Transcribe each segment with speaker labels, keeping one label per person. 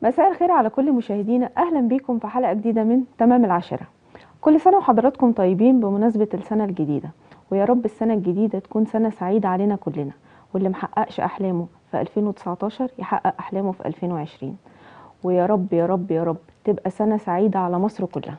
Speaker 1: مساء الخير على كل مشاهدينا اهلا بيكم في حلقه جديده من تمام العاشره كل سنه وحضراتكم طيبين بمناسبه السنه الجديده ويا رب السنه الجديده تكون سنه سعيده علينا كلنا واللي محققش احلامه في 2019 يحقق احلامه في 2020 ويا رب يا رب يا رب تبقى سنه سعيده على مصر كلها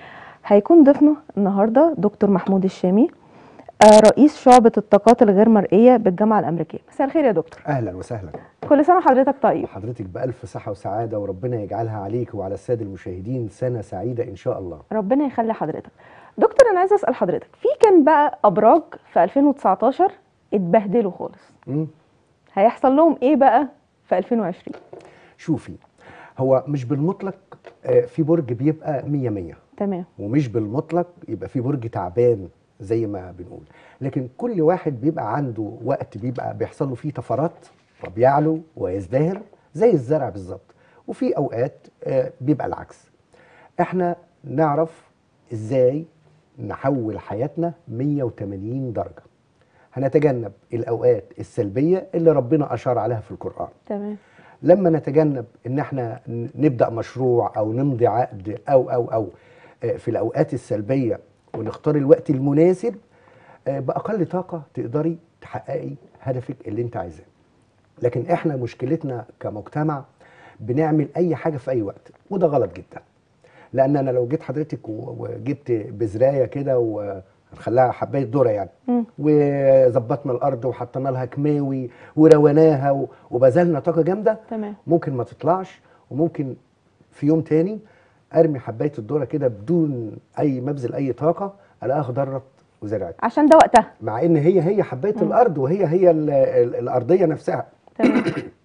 Speaker 1: هيكون ضيفنا النهارده دكتور محمود الشامي آه، رئيس شعبة الطاقات الغير مرئية بالجامعة الأمريكية مساء الخير يا دكتور
Speaker 2: اهلا وسهلا
Speaker 1: كل سنة وحضرتك طيب
Speaker 2: حضرتك بالف صحه وسعاده وربنا يجعلها عليك وعلى الساده المشاهدين سنه سعيده ان شاء الله
Speaker 1: ربنا يخلي حضرتك دكتور انا عايزه اسال حضرتك في كان بقى ابراج في 2019 اتبهدلوا خالص
Speaker 2: مم.
Speaker 1: هيحصل لهم ايه بقى في 2020
Speaker 2: شوفي هو مش بالمطلق آه، في برج بيبقى مية مية
Speaker 1: تمام
Speaker 2: ومش بالمطلق يبقى في برج تعبان زي ما بنقول لكن كل واحد بيبقى عنده وقت بيبقى بيحصل له فيه طفرات وبيعلو ويزدهر زي الزرع بالظبط وفي اوقات آه، بيبقى العكس احنا نعرف ازاي نحول حياتنا 180 درجة هنتجنب الأوقات السلبية اللي ربنا أشار عليها في القرآن
Speaker 1: تمام
Speaker 2: لما نتجنب ان احنا ن- نبدا مشروع او نمضي عقد او او او آه، في الاوقات السلبيه ونختار الوقت المناسب آه، باقل طاقه تقدري تحققي هدفك اللي انت عايزاه لكن احنا مشكلتنا كمجتمع بنعمل اي حاجه في اي وقت وده غلط جدا لان انا لو جيت حضرتك و- وجبت بذرايه كده وهنخليها حبايه ذره يعني
Speaker 1: مم.
Speaker 2: وظبطنا الارض وحطينا لها كيماوي ورويناها و- وبذلنا طاقه جامده
Speaker 1: تمام
Speaker 2: ممكن ما تطلعش وممكن في يوم تاني ارمي حبايه الذره كده بدون اي مبذل اي طاقه الاقيها خضرت وزرعت
Speaker 1: عشان ده وقتها
Speaker 2: مع ان هي هي حبايه الارض وهي هي ال- ال- الارضيه نفسها
Speaker 1: تمام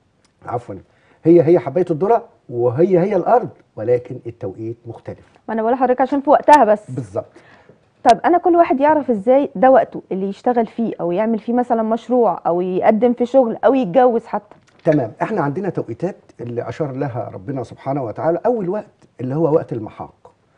Speaker 2: عفوا هي هي حبايه الذره وهي هي الارض ولكن التوقيت مختلف
Speaker 1: ما انا بقول لحضرتك عشان في وقتها بس
Speaker 2: بالظبط
Speaker 1: طب انا كل واحد يعرف ازاي ده وقته اللي يشتغل فيه او يعمل فيه مثلا مشروع او يقدم في شغل او يتجوز حتى
Speaker 2: تمام احنا عندنا توقيتات اللي اشار لها ربنا سبحانه وتعالى اول وقت اللي هو وقت المحاق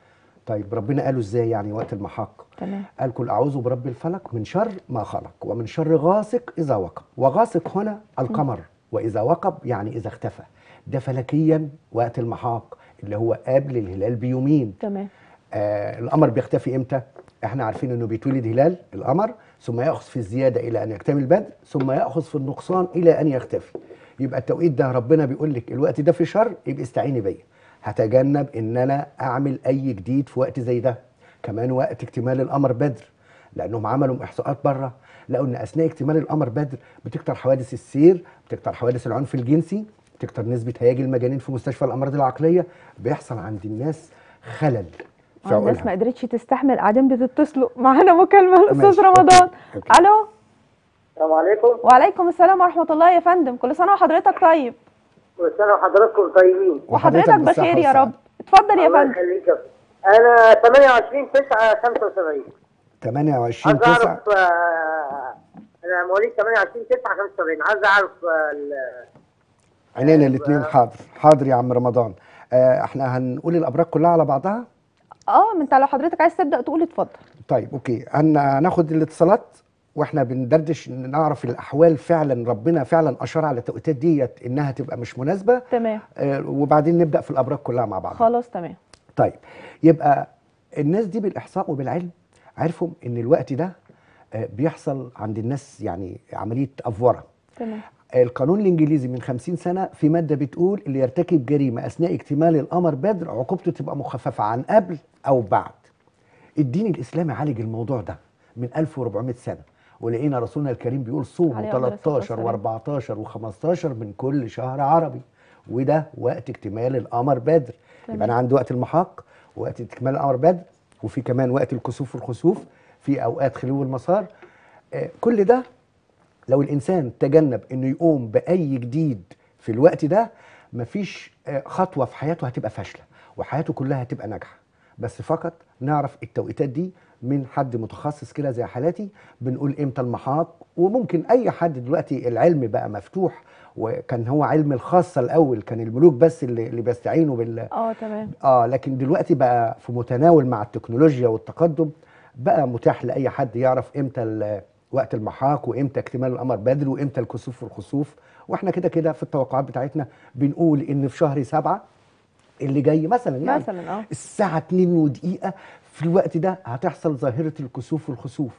Speaker 2: طيب ربنا قاله ازاي يعني وقت المحاق
Speaker 1: تمام
Speaker 2: قال كل اعوذ برب الفلق من شر ما خلق ومن شر غاسق اذا وقب وغاسق هنا القمر واذا وقب يعني اذا اختفى ده فلكيا وقت المحاق اللي هو قبل الهلال بيومين
Speaker 1: تمام
Speaker 2: آه القمر بيختفي امتى احنا عارفين انه بيتولد هلال القمر ثم ياخذ في الزياده الى ان يكتمل البدر ثم ياخذ في النقصان الى ان يختفي يبقى التوقيت ده ربنا بيقول لك الوقت ده في شر يبقى استعيني بيا هتجنب ان انا اعمل اي جديد في وقت زي ده كمان وقت اكتمال القمر بدر لانهم عملوا احصاءات بره لقوا ان اثناء اكتمال القمر بدر بتكتر حوادث السير بتكتر حوادث العنف الجنسي بتكتر نسبه هياج المجانين في مستشفى الامراض العقليه بيحصل عند الناس خلل في
Speaker 1: آه، الناس
Speaker 2: عقولها
Speaker 1: ما قدرتش تستحمل قاعدين بتتصلوا معانا مكالمه الاستاذ
Speaker 2: ماشي،
Speaker 1: رمضان
Speaker 2: أوكي، أوكي.
Speaker 1: الو
Speaker 3: السلام عليكم
Speaker 1: وعليكم السلام ورحمه الله يا فندم كل سنه وحضرتك طيب
Speaker 3: كل سنة وحضراتكم طيبين
Speaker 1: وحضرتك
Speaker 2: بالصحة
Speaker 1: بخير يا
Speaker 2: والسعادة.
Speaker 1: رب اتفضل يا
Speaker 3: الله
Speaker 1: فندم
Speaker 3: يخليك يا فندم. أنا 28 9 75
Speaker 2: 28
Speaker 3: عايز
Speaker 2: 9
Speaker 3: أعرف آه، أنا مواليد 28 9 75 عايز أعرف آه، ال-
Speaker 2: عينينا الاثنين حاضر حاضر يا عم رمضان آه احنا هنقول الابراج كلها على بعضها
Speaker 1: اه ما انت لو حضرتك عايز تبدا تقول اتفضل
Speaker 2: طيب اوكي هن- هناخد الاتصالات واحنا بندردش نعرف الاحوال فعلا ربنا فعلا اشار على التوقيتات ديت انها تبقى مش مناسبه
Speaker 1: تمام
Speaker 2: آه وبعدين نبدا في الابراج كلها مع بعض
Speaker 1: خلاص تمام
Speaker 2: طيب يبقى الناس دي بالاحصاء وبالعلم عرفوا ان الوقت ده آه بيحصل عند الناس يعني عمليه افوره
Speaker 1: تمام
Speaker 2: القانون الانجليزي من 50 سنه في ماده بتقول اللي يرتكب جريمه اثناء اكتمال القمر بدر عقوبته تبقى مخففه عن قبل او بعد. الدين الاسلامي عالج الموضوع ده من 1400 سنه ولقينا رسولنا الكريم بيقول صوموا
Speaker 1: عليه أفضل الصلاة
Speaker 2: 13
Speaker 1: والسلام.
Speaker 2: و14 و15 من كل شهر عربي وده وقت اكتمال القمر بدر
Speaker 1: تمام.
Speaker 2: يبقى انا عندي وقت المحاق وقت اكتمال القمر بدر وفي كمان وقت الكسوف والخسوف في اوقات خلو المسار آه، كل ده لو الانسان تجنب انه يقوم باي جديد في الوقت ده مفيش آه، خطوه في حياته هتبقى فاشله وحياته كلها هتبقى ناجحه بس فقط نعرف التوقيتات دي من حد متخصص كده زي حالاتي بنقول امتى المحاط وممكن اي حد دلوقتي العلم بقى مفتوح وكان هو علم الخاصه الاول كان الملوك بس اللي, اللي بيستعينوا بال
Speaker 1: اه تمام
Speaker 2: اه لكن دلوقتي بقى في متناول مع التكنولوجيا والتقدم بقى متاح لاي حد يعرف امتى ال- وقت المحاق وامتى اكتمال القمر بدري وامتى الكسوف والخسوف واحنا كده كده في التوقعات بتاعتنا بنقول ان في شهر سبعة اللي جاي مثلا يعني
Speaker 1: مثلا اه
Speaker 2: الساعة 2 ودقيقة في الوقت ده هتحصل ظاهرة الكسوف والخسوف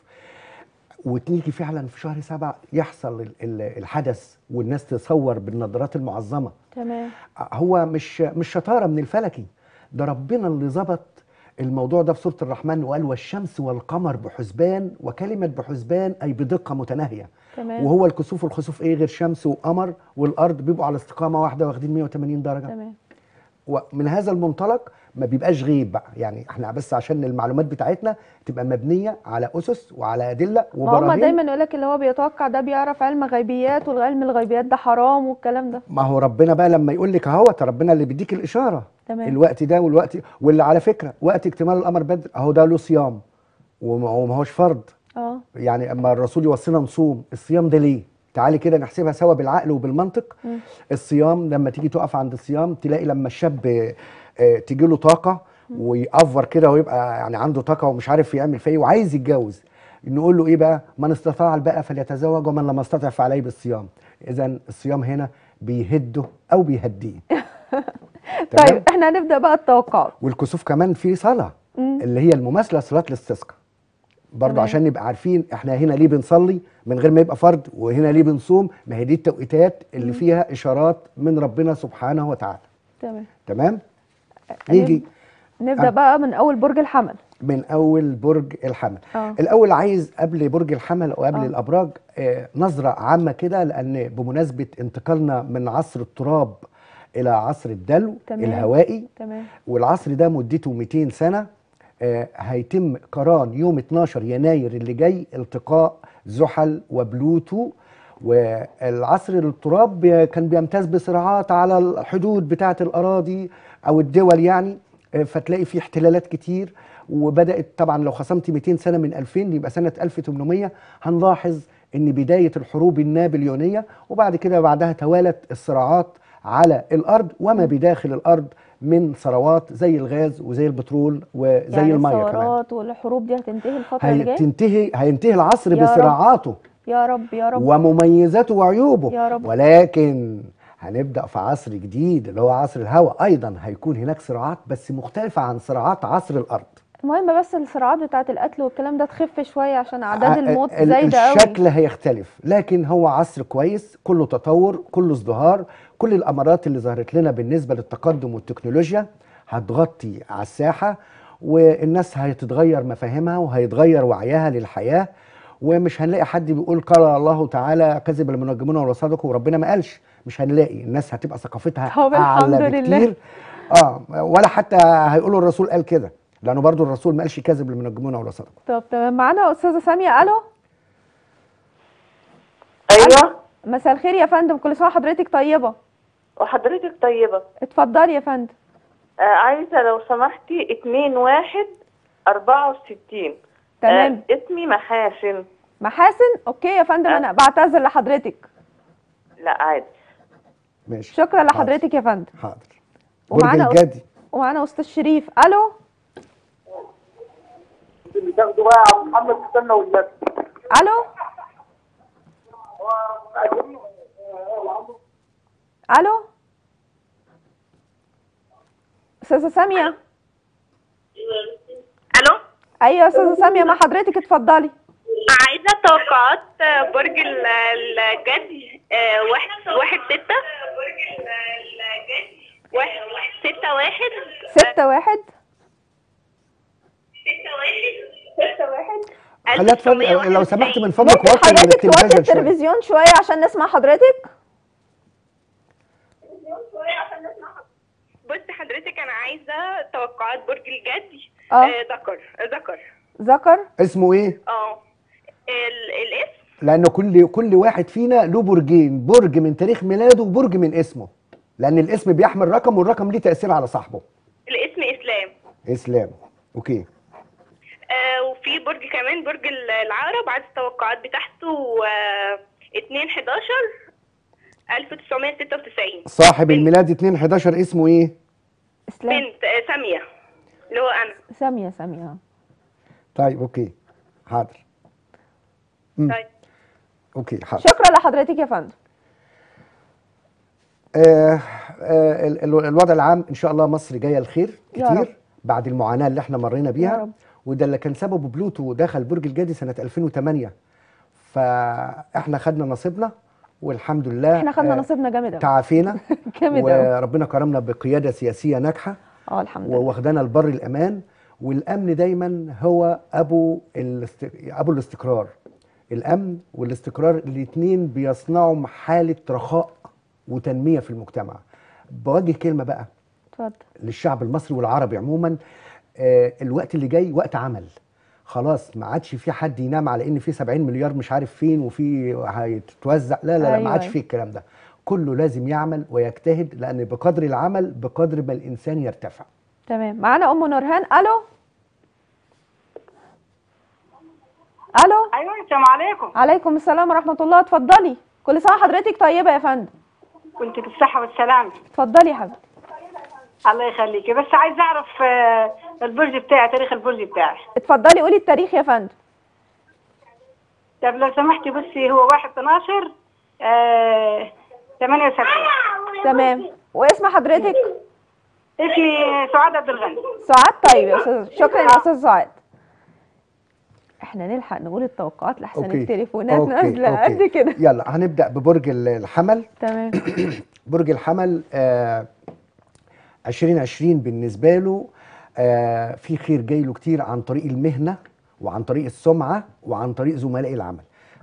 Speaker 2: وتيجي فعلا في شهر سبعة يحصل ال- ال- الحدث والناس تصور بالنظارات المعظمة
Speaker 1: تمام
Speaker 2: هو مش مش شطارة من الفلكي ده ربنا اللي ظبط الموضوع ده في سورة الرحمن وقال والشمس والقمر بحسبان وكلمة بحسبان أي بدقة متناهية
Speaker 1: تمام
Speaker 2: وهو الكسوف والخسوف ايه غير شمس وقمر والارض بيبقوا على استقامه واحده واخدين 180 درجه
Speaker 1: تمام
Speaker 2: ومن هذا المنطلق ما بيبقاش غيب بقى يعني احنا بس عشان المعلومات بتاعتنا تبقى مبنيه على اسس وعلى ادله
Speaker 1: ما هم
Speaker 2: وبراهين
Speaker 1: دايما يقول لك اللي هو بيتوقع ده بيعرف علم غيبيات والعلم الغيبيات ده حرام والكلام ده
Speaker 2: ما هو ربنا بقى لما يقول لك اهوت ربنا اللي بيديك الاشاره
Speaker 1: تمام.
Speaker 2: الوقت ده والوقت واللي على فكره وقت اكتمال الامر بدر اهو ده له صيام وما وما هوش فرض
Speaker 1: اه
Speaker 2: يعني اما الرسول يوصينا نصوم الصيام ده ليه تعالي كده نحسبها سوا بالعقل وبالمنطق
Speaker 1: مم.
Speaker 2: الصيام لما تيجي تقف عند الصيام تلاقي لما الشاب آه، تيجي له طاقه ويأفور كده ويبقى يعني عنده طاقه ومش عارف يعمل فيها ايه وعايز يتجوز نقول له ايه بقى من استطاع الباء فليتزوج ومن لم يستطع فعليه بالصيام اذا الصيام هنا بيهده او بيهديه تمام؟
Speaker 1: طيب احنا هنبدا بقى التوقعات
Speaker 2: والكسوف كمان في صلاه
Speaker 1: مم.
Speaker 2: اللي هي المماثله صلاه الاستسقاء برضه
Speaker 1: تمام.
Speaker 2: عشان نبقى عارفين احنا هنا ليه بنصلي من غير ما يبقى فرض وهنا ليه بنصوم ما هي دي التوقيتات اللي فيها اشارات من ربنا سبحانه وتعالى
Speaker 1: تمام
Speaker 2: تمام نيجي
Speaker 1: نبدا
Speaker 2: آه.
Speaker 1: بقى من اول برج الحمل
Speaker 2: من اول برج الحمل
Speaker 1: اه
Speaker 2: الاول عايز قبل برج الحمل او قبل
Speaker 1: آه.
Speaker 2: الابراج آه، نظره عامه كده لان بمناسبه انتقالنا من عصر التراب الى عصر الدلو
Speaker 1: تمام.
Speaker 2: الهوائي
Speaker 1: تمام
Speaker 2: والعصر ده مدته 200 سنة آه، هيتم قران يوم 12 يناير اللي جاي التقاء زحل وبلوتو والعصر التراب بي- كان بيمتاز بصراعات على الحدود بتاعة الأراضي أو الدول يعني آه، فتلاقي فيه احتلالات كتير وبدأت طبعا لو خصمت 200 سنة من 2000 يبقى سنة 1800 هنلاحظ ان بداية الحروب النابليونية وبعد كده بعدها توالت الصراعات على الأرض وما بداخل الأرض من ثروات زي الغاز وزي البترول وزي
Speaker 1: يعني
Speaker 2: المية كمان
Speaker 1: الثورات والحروب دي هتنتهي الفتره اللي جايه
Speaker 2: هتنتهي هينتهي العصر
Speaker 1: يا رب.
Speaker 2: بصراعاته
Speaker 1: يا رب يا رب
Speaker 2: ومميزاته وعيوبه
Speaker 1: يا رب.
Speaker 2: ولكن هنبدأ في عصر جديد اللي هو عصر الهواء أيضا هيكون هناك صراعات بس مختلفة عن صراعات عصر الأرض
Speaker 1: المهم بس الصراعات بتاعه القتل والكلام ده تخف شويه عشان اعداد
Speaker 2: ع-
Speaker 1: الموت
Speaker 2: ال-
Speaker 1: زايده قوي
Speaker 2: الشكل هيختلف لكن هو عصر كويس كله تطور كله ازدهار كل الامارات اللي ظهرت لنا بالنسبه للتقدم والتكنولوجيا هتغطي على الساحه والناس هتتغير مفاهيمها وهيتغير وعيها للحياه ومش هنلاقي حد بيقول قال الله تعالى كذب المنجمون ولا صدقوا وربنا ما قالش مش هنلاقي الناس هتبقى ثقافتها
Speaker 1: طب الحمد
Speaker 2: اعلى
Speaker 1: لله.
Speaker 2: بكتير اه ولا حتى هيقولوا الرسول قال كده لانه برضو الرسول ما قالش كذب المنجمون ولا صدقوا
Speaker 1: طب تمام معانا استاذه ساميه الو
Speaker 4: ايوه
Speaker 1: مساء الخير يا فندم كل سنه وحضرتك طيبه
Speaker 4: وحضرتك طيبه
Speaker 1: اتفضلي يا فندم
Speaker 4: آه عايزه لو سمحتي اتنين واحد اربعة وستين
Speaker 1: تمام
Speaker 4: آه اسمي محاسن
Speaker 1: محاسن اوكي يا فندم
Speaker 4: أه.
Speaker 1: انا بعتذر لحضرتك
Speaker 4: لا عادي
Speaker 2: ماشي
Speaker 1: شكرا لحضرتك يا فندم
Speaker 2: حاضر برج
Speaker 1: ومعانا أس-
Speaker 2: الجدي
Speaker 1: ومعانا استاذ شريف الو
Speaker 3: اللي تاخده بقى يا عبد محمد استنى والنبي
Speaker 1: الو الو استاذه ساميه
Speaker 5: الو
Speaker 1: ايوه يا استاذه ساميه مع حضرتك اتفضلي
Speaker 5: عايزه توقعات برج ال- الجدي آه، واحد واحد ستة واحد ستة واحد
Speaker 1: ستة واحد
Speaker 5: ستة واحد
Speaker 2: خليها تفضل لو سمحت من فضلك
Speaker 1: ممكن
Speaker 2: وطي
Speaker 1: حضرتك توطي
Speaker 2: التلفزيون شويه
Speaker 1: التلفزيون شويه عشان نسمع حضرتك
Speaker 5: بص حضرتك انا عايزه توقعات برج الجدي
Speaker 1: اه.
Speaker 5: آه، ذكر ذكر
Speaker 1: ذكر
Speaker 2: اسمه ايه؟
Speaker 5: اه ال- الاسم
Speaker 2: لان كل كل واحد فينا له برجين برج من تاريخ ميلاده وبرج من اسمه لان الاسم بيحمل رقم والرقم ليه تاثير على صاحبه
Speaker 5: الاسم اسلام
Speaker 2: اسلام اوكي
Speaker 5: آه وفي برج كمان برج ال- العقرب عايز التوقعات بتاعته آه 2 11 1996
Speaker 2: صاحب
Speaker 5: بنت.
Speaker 2: الميلاد 2 11 اسمه ايه؟
Speaker 1: اسلام
Speaker 5: بنت آه سامية اللي هو انا
Speaker 1: ساميه ساميه
Speaker 2: طيب اوكي حاضر مم.
Speaker 5: طيب
Speaker 2: اوكي حاضر
Speaker 1: شكرا لحضرتك يا فندم
Speaker 2: آه آه ال- ال- الوضع العام ان شاء الله مصر جايه الخير
Speaker 1: يا رب.
Speaker 2: كتير بعد المعاناه اللي احنا مرينا
Speaker 1: يا
Speaker 2: بيها
Speaker 1: رب.
Speaker 2: وده اللي كان سببه بلوتو دخل برج الجدي سنه 2008 فاحنا خدنا نصيبنا والحمد لله
Speaker 1: احنا خدنا
Speaker 2: آه،
Speaker 1: نصيبنا جامد قوي
Speaker 2: تعافينا
Speaker 1: جامد قوي
Speaker 2: وربنا كرمنا بقياده سياسيه ناجحه
Speaker 1: اه الحمد لله
Speaker 2: وواخدانا البر الامان والامن دايما هو ابو الاست... ابو الاستقرار الامن والاستقرار الاثنين بيصنعوا حاله رخاء وتنميه في المجتمع بوجه كلمه بقى
Speaker 1: اتفضل
Speaker 2: للشعب المصري والعربي عموما آه، الوقت اللي جاي وقت عمل خلاص ما عادش في حد ينام على ان في 70 مليار مش عارف فين وفي هيتوزع لا لا, لا
Speaker 1: أيوة،
Speaker 2: ما عادش
Speaker 1: أيوة.
Speaker 2: في الكلام ده كله لازم يعمل ويجتهد لان بقدر العمل بقدر ما الانسان يرتفع
Speaker 1: تمام معانا ام نورهان الو الو
Speaker 6: ايوه السلام عليكم
Speaker 1: عليكم السلام ورحمه الله اتفضلي كل سنه وحضرتك طيبه يا فندم
Speaker 6: كنت بالصحه والسلامه
Speaker 1: اتفضلي يا حبيبتي
Speaker 6: الله يخليكي بس عايز اعرف آه، البرج بتاعي تاريخ البرج بتاعي
Speaker 1: اتفضلي قولي التاريخ يا فندم
Speaker 6: طب لو سمحتي بصي هو 1 12 آه 78
Speaker 1: تمام واسم حضرتك
Speaker 6: اسمي سعاد عبد الغني
Speaker 1: سعاد طيب يا استاذ شكرا يا استاذ سعاد احنا نلحق نقول التوقعات لحسن التليفونات نازله قد كده
Speaker 2: يلا هنبدا ببرج ال- الحمل
Speaker 1: تمام
Speaker 2: برج الحمل آه 2020 بالنسبه له آه في خير جاي له كتير عن طريق المهنه وعن طريق السمعه وعن طريق زملاء العمل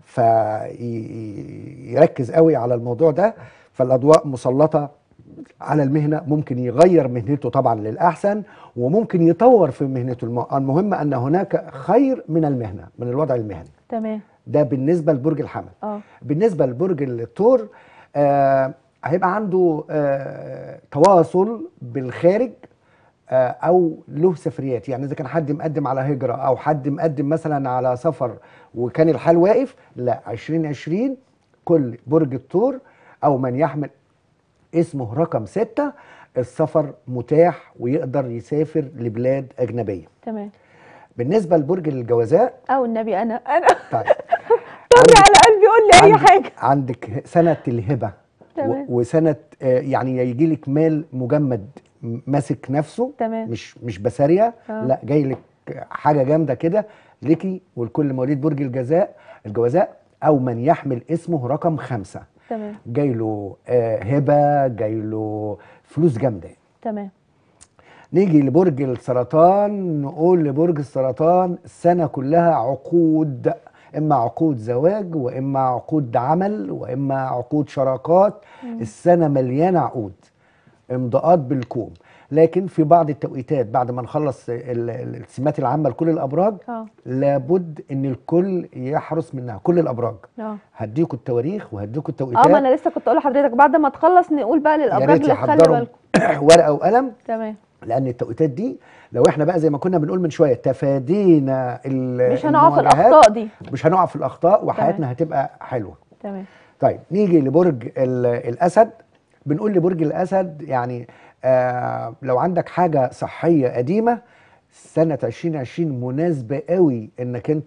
Speaker 2: فيركز قوي على الموضوع ده فالاضواء مسلطه على المهنه ممكن يغير مهنته طبعا للاحسن وممكن يطور في مهنته الم- المهم ان هناك خير من المهنه من الوضع المهني
Speaker 1: تمام
Speaker 2: ده بالنسبه لبرج الحمل
Speaker 1: اه
Speaker 2: بالنسبه لبرج الثور آه هيبقى عنده آه تواصل بالخارج آه او له سفريات يعني اذا كان حد مقدم على هجره او حد مقدم مثلا على سفر وكان الحال واقف لا 2020 كل برج الثور او من يحمل اسمه رقم ستة السفر متاح ويقدر يسافر لبلاد أجنبية
Speaker 1: تمام
Speaker 2: بالنسبة لبرج الجوازاء
Speaker 1: او النبي انا انا
Speaker 2: طيب
Speaker 1: طبي على قلبي قول لي اي
Speaker 2: عندك-
Speaker 1: حاجه
Speaker 2: عندك سنة الهبة
Speaker 1: تمام.
Speaker 2: و- وسنة آه، يعني يجي لك مال مجمد م- ماسك نفسه
Speaker 1: تمام.
Speaker 2: مش مش بسارية
Speaker 1: آه.
Speaker 2: لا جاي لك حاجة جامدة كده ليكي ولكل مواليد برج الجزاء الجوازاء أو من يحمل اسمه رقم خمسة
Speaker 1: تمام
Speaker 2: جاي له آه، هبة جاي له فلوس جامدة
Speaker 1: تمام
Speaker 2: نيجي لبرج السرطان نقول لبرج السرطان السنة كلها عقود إما عقود زواج وإما عقود عمل وإما عقود شراكات السنة مليانة عقود امضاءات بالكوم لكن في بعض التوقيتات بعد ما نخلص ال- ال- السمات العامة لكل الأبراج
Speaker 1: اه
Speaker 2: لابد إن الكل يحرص منها كل الأبراج
Speaker 1: اه
Speaker 2: هديكوا التواريخ وهديكوا
Speaker 1: اه
Speaker 2: التوقيتات
Speaker 1: ما انا لسه كنت اقول لحضرتك بعد ما تخلص نقول بقى
Speaker 2: يا
Speaker 1: للابراج
Speaker 2: ريت
Speaker 1: اللي تخلي
Speaker 2: يحضروا
Speaker 1: بالكم
Speaker 2: ورقة وقلم
Speaker 1: تمام
Speaker 2: لان التوقيتات دي لو احنا بقى زي ما كنا بنقول من شويه تفادينا ال-
Speaker 1: مش هنقع في
Speaker 2: المواجهات،
Speaker 1: الاخطاء دي
Speaker 2: مش هنقع في الاخطاء وحياتنا هتبقى حلوه
Speaker 1: تمام
Speaker 2: طيب نيجي لبرج ال- الاسد بنقول لبرج الاسد يعني آه لو عندك حاجه صحيه قديمه سنه 2020 مناسبه قوي انك انت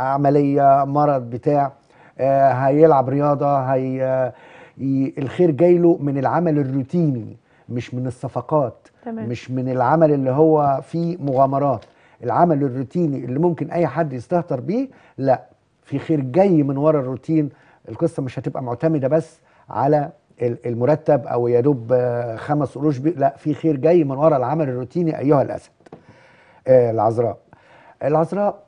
Speaker 2: عمليه مرض بتاع آه هيلعب رياضه هي ي- الخير جاي له من العمل الروتيني مش من الصفقات
Speaker 1: تمام.
Speaker 2: مش من العمل اللي هو فيه مغامرات العمل الروتيني اللي ممكن اي حد يستهتر بيه لا في خير جاي من ورا الروتين القصه مش هتبقى معتمده بس على ال- المرتب او يا دوب آه، خمس قروش بي- لا في خير جاي من ورا العمل الروتيني ايها الاسد آه، العذراء العذراء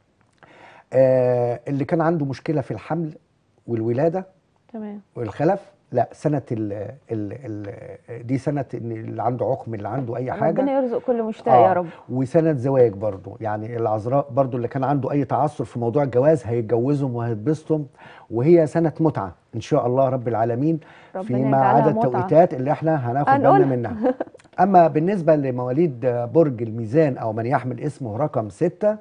Speaker 2: آه، اللي كان عنده مشكله في الحمل والولاده
Speaker 1: تمام
Speaker 2: والخلف لا سنه ال ال ال دي سنه ان اللي عنده عقم اللي عنده اي حاجه
Speaker 1: ربنا يرزق كل مشتاق يا رب
Speaker 2: وسنة زواج برضو يعني العذراء برضو اللي كان عنده أي تعثر في موضوع الجواز هيتجوزهم وهيتبسطهم وهي سنة متعة إن شاء الله رب العالمين
Speaker 1: ربنا
Speaker 2: فيما
Speaker 1: يجعلها
Speaker 2: عدا
Speaker 1: متعة.
Speaker 2: التوقيتات اللي احنا هناخد
Speaker 1: هنقول.
Speaker 2: بالنا منها أما بالنسبة لمواليد برج الميزان أو من يحمل اسمه رقم ستة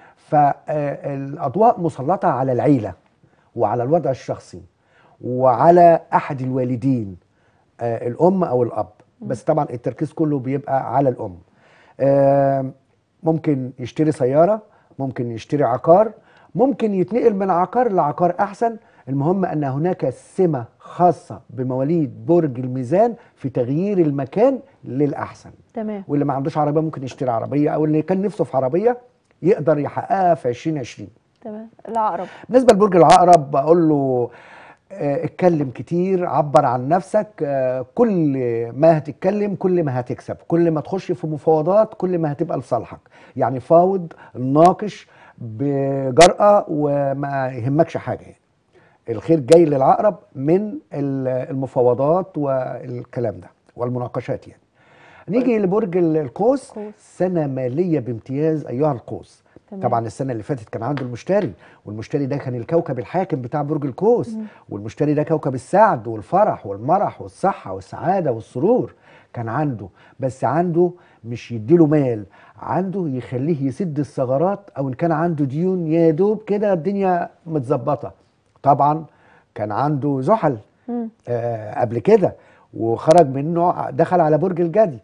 Speaker 2: فالأضواء مسلطة على العيلة وعلى الوضع الشخصي وعلى أحد الوالدين آه، الأم أو الأب بس طبعا التركيز كله بيبقى على الأم آه، ممكن يشتري سيارة ممكن يشتري عقار ممكن يتنقل من عقار لعقار احسن المهم ان هناك سمه خاصه بمواليد برج الميزان في تغيير المكان للاحسن
Speaker 1: تمام
Speaker 2: واللي ما عندوش عربيه ممكن يشتري عربيه او اللي كان نفسه في عربيه يقدر يحققها في 2020
Speaker 1: تمام العقرب
Speaker 2: بالنسبه لبرج العقرب بقول له آه، اتكلم كتير عبر عن نفسك آه، كل ما هتتكلم كل ما هتكسب كل ما تخش في مفاوضات كل ما هتبقى لصالحك يعني فاوض ناقش بجرأة وما يهمكش حاجة يعني. الخير جاي للعقرب من ال- المفاوضات والكلام ده والمناقشات يعني نيجي لبرج ال- القوس
Speaker 1: قوس.
Speaker 2: سنة مالية بامتياز أيها القوس
Speaker 1: تمام.
Speaker 2: طبعا السنة اللي فاتت كان عنده المشتري والمشتري ده كان الكوكب الحاكم بتاع برج القوس والمشتري ده كوكب السعد والفرح والمرح والصحة والسعادة والسرور كان عنده بس عنده مش يديله مال عنده يخليه يسد الثغرات او ان كان عنده ديون يا دوب كده الدنيا متظبطه طبعا كان عنده زحل
Speaker 1: مم.
Speaker 2: آه قبل كده وخرج منه دخل على برج الجدي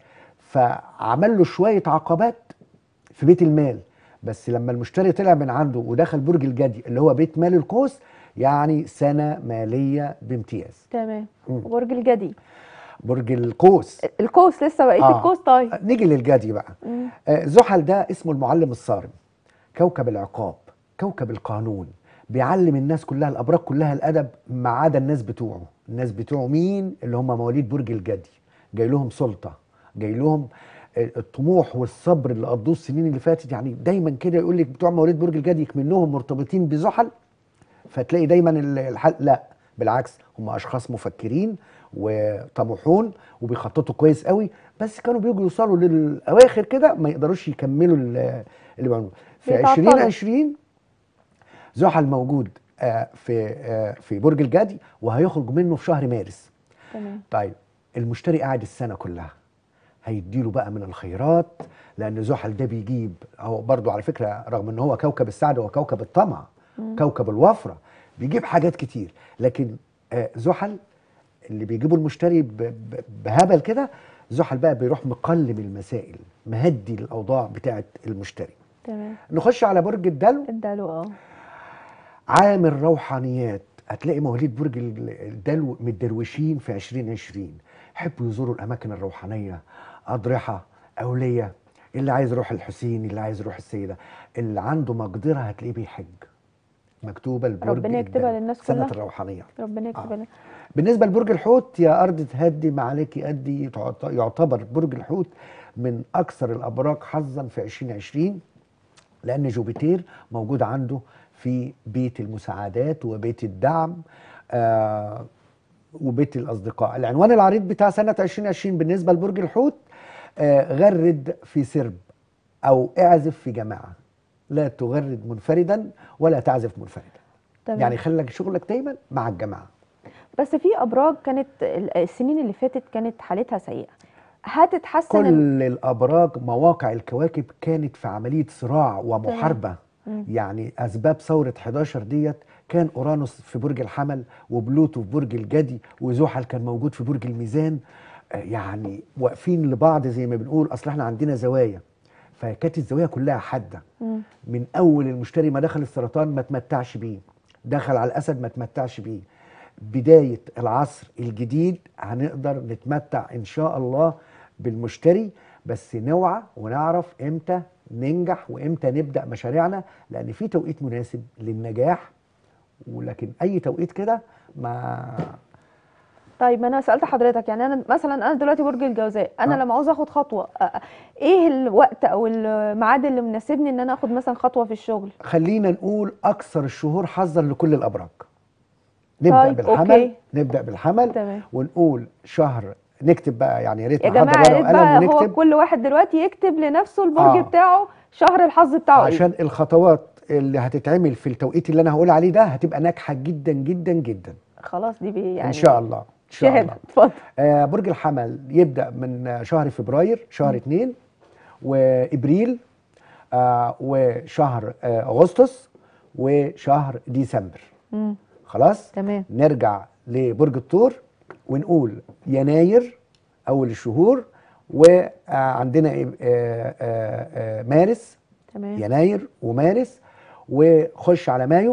Speaker 2: فعمل له شويه عقبات في بيت المال بس لما المشتري طلع من عنده ودخل برج الجدي اللي هو بيت مال القوس يعني سنه ماليه بامتياز
Speaker 1: تمام
Speaker 2: مم.
Speaker 1: برج الجدي
Speaker 2: برج القوس
Speaker 1: القوس لسه بقيت
Speaker 2: آه.
Speaker 1: القوس طيب
Speaker 2: نيجي للجدي بقى
Speaker 1: مم.
Speaker 2: آه، زحل ده اسمه المعلم الصارم كوكب العقاب كوكب القانون بيعلم الناس كلها الابراج كلها الادب ما عدا الناس بتوعه الناس بتوعه مين اللي هم مواليد برج الجدي جاي لهم سلطه جاي لهم آه، الطموح والصبر اللي قضوه السنين اللي فاتت يعني دايما كده يقول لك بتوع مواليد برج الجدي منهم مرتبطين بزحل فتلاقي دايما ال- الحل لا بالعكس هم اشخاص مفكرين وطموحون وبيخططوا كويس قوي بس كانوا بيجوا يوصلوا للاواخر كده ما يقدروش يكملوا ال- اللي بيعملوه في
Speaker 1: بيتعطلوا.
Speaker 2: 2020 زحل موجود آه، في آه، في برج الجدي وهيخرج منه في شهر مارس
Speaker 1: تمام
Speaker 2: طيب المشتري قاعد السنه كلها هيديله بقى من الخيرات لان زحل ده بيجيب هو برضو على فكره رغم ان هو كوكب السعد هو كوكب الطمع كوكب الوفره بيجيب حاجات كتير لكن آه، زحل اللي بيجيبه المشتري ب- ب- بهبل كده زحل بقى بيروح مقلب المسائل مهدي الاوضاع بتاعه المشتري
Speaker 1: تمام
Speaker 2: نخش على برج الدلو
Speaker 1: اداله اه
Speaker 2: عامل روحانيات هتلاقي مواليد برج ال- الدلو متدروشين في 2020 يحبوا يزوروا الاماكن الروحانيه اضرحه اوليه اللي عايز يروح الحسين اللي عايز يروح السيده اللي عنده مقدره هتلاقيه بيحج مكتوبه لبرج
Speaker 1: ربنا يكتبها
Speaker 2: الدلو.
Speaker 1: للناس
Speaker 2: سنه
Speaker 1: كلها.
Speaker 2: الروحانيه
Speaker 1: ربنا يكتب
Speaker 2: آه.
Speaker 1: لنا
Speaker 2: بالنسبه لبرج الحوت يا ارض تهدي ما عليك يأدي تعت- يعتبر برج الحوت من اكثر الابراج حظا في 2020 لان جوبيتير موجود عنده في بيت المساعدات وبيت الدعم آه وبيت الاصدقاء العنوان العريض بتاع سنه 2020 بالنسبه لبرج الحوت آه غرد في سرب او اعزف في جماعه لا تغرد منفردا ولا تعزف منفردا
Speaker 1: تمام
Speaker 2: يعني خليك شغلك دايما مع الجماعه
Speaker 1: بس في ابراج كانت ال- السنين اللي فاتت كانت حالتها سيئه هتتحسن ال-
Speaker 2: كل الابراج مواقع الكواكب كانت في عمليه صراع ومحاربه
Speaker 1: مم.
Speaker 2: يعني اسباب ثوره 11 ديت كان اورانوس في برج الحمل وبلوتو في برج الجدي وزحل كان موجود في برج الميزان آه، يعني واقفين لبعض زي ما بنقول اصل احنا عندنا زوايا فكانت الزوايا كلها حاده
Speaker 1: مم.
Speaker 2: من اول المشتري ما دخل السرطان ما تمتعش بيه دخل على الاسد ما تمتعش بيه بدايه العصر الجديد هنقدر نتمتع ان شاء الله بالمشتري بس نوعى ونعرف امتى ننجح وامتى نبدا مشاريعنا لان في توقيت مناسب للنجاح ولكن اي توقيت كده ما
Speaker 1: طيب ما انا سالت حضرتك يعني انا مثلا انا دلوقتي برج الجوزاء انا
Speaker 2: آه.
Speaker 1: لما عاوز اخد خطوه أ- أ- ايه الوقت او الميعاد اللي مناسبني ان انا اخد مثلا خطوه في الشغل
Speaker 2: خلينا نقول اكثر الشهور حظا لكل الابراج نبدا
Speaker 1: طيب،
Speaker 2: بالحمل
Speaker 1: أوكي.
Speaker 2: نبدا بالحمل
Speaker 1: تمام.
Speaker 2: ونقول شهر نكتب بقى يعني يا ريت
Speaker 1: يا
Speaker 2: نحضر
Speaker 1: جماعه
Speaker 2: ورقة
Speaker 1: يا ريت بقى
Speaker 2: وقلم
Speaker 1: هو
Speaker 2: ونكتب
Speaker 1: كل واحد دلوقتي يكتب لنفسه البرج
Speaker 2: آه.
Speaker 1: بتاعه شهر الحظ بتاعه ايه
Speaker 2: عشان الخطوات اللي هتتعمل في التوقيت اللي انا هقول عليه ده هتبقى ناجحه جدا جدا جدا
Speaker 1: خلاص دي بي يعني
Speaker 2: ان شاء الله ان شاء
Speaker 1: شهاده
Speaker 2: الله
Speaker 1: اتفضل
Speaker 2: آه برج الحمل يبدا من شهر فبراير شهر اتنين وابريل آه وشهر آه اغسطس وشهر ديسمبر
Speaker 1: مم.
Speaker 2: خلاص
Speaker 1: تمام
Speaker 2: نرجع لبرج الثور ونقول يناير اول الشهور وعندنا إيه؟ آه، آه، آه، مارس
Speaker 1: تمام
Speaker 2: يناير ومارس وخش على مايو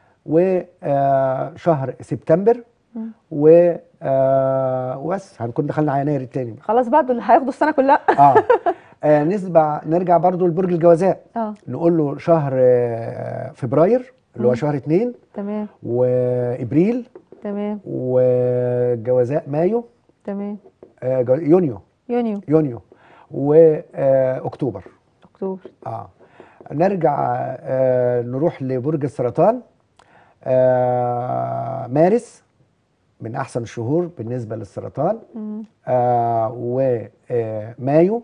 Speaker 2: وشهر سبتمبر و آه، وبس هنكون دخلنا على يناير التاني بقى.
Speaker 1: خلاص بقى دول هياخدوا السنه كلها
Speaker 2: اه آه، نسبة نرجع برضو لبرج الجوازاء
Speaker 1: اه
Speaker 2: نقول له شهر آه، فبراير اللي هو شهر اتنين
Speaker 1: تمام
Speaker 2: وابريل
Speaker 1: تمام
Speaker 2: وجوازاء مايو
Speaker 1: تمام
Speaker 2: آه، جو- يونيو
Speaker 1: يونيو
Speaker 2: يونيو واكتوبر
Speaker 1: اكتوبر
Speaker 2: اه نرجع آه نروح لبرج السرطان آه مارس من احسن الشهور بالنسبه للسرطان
Speaker 1: مم.
Speaker 2: آه ومايو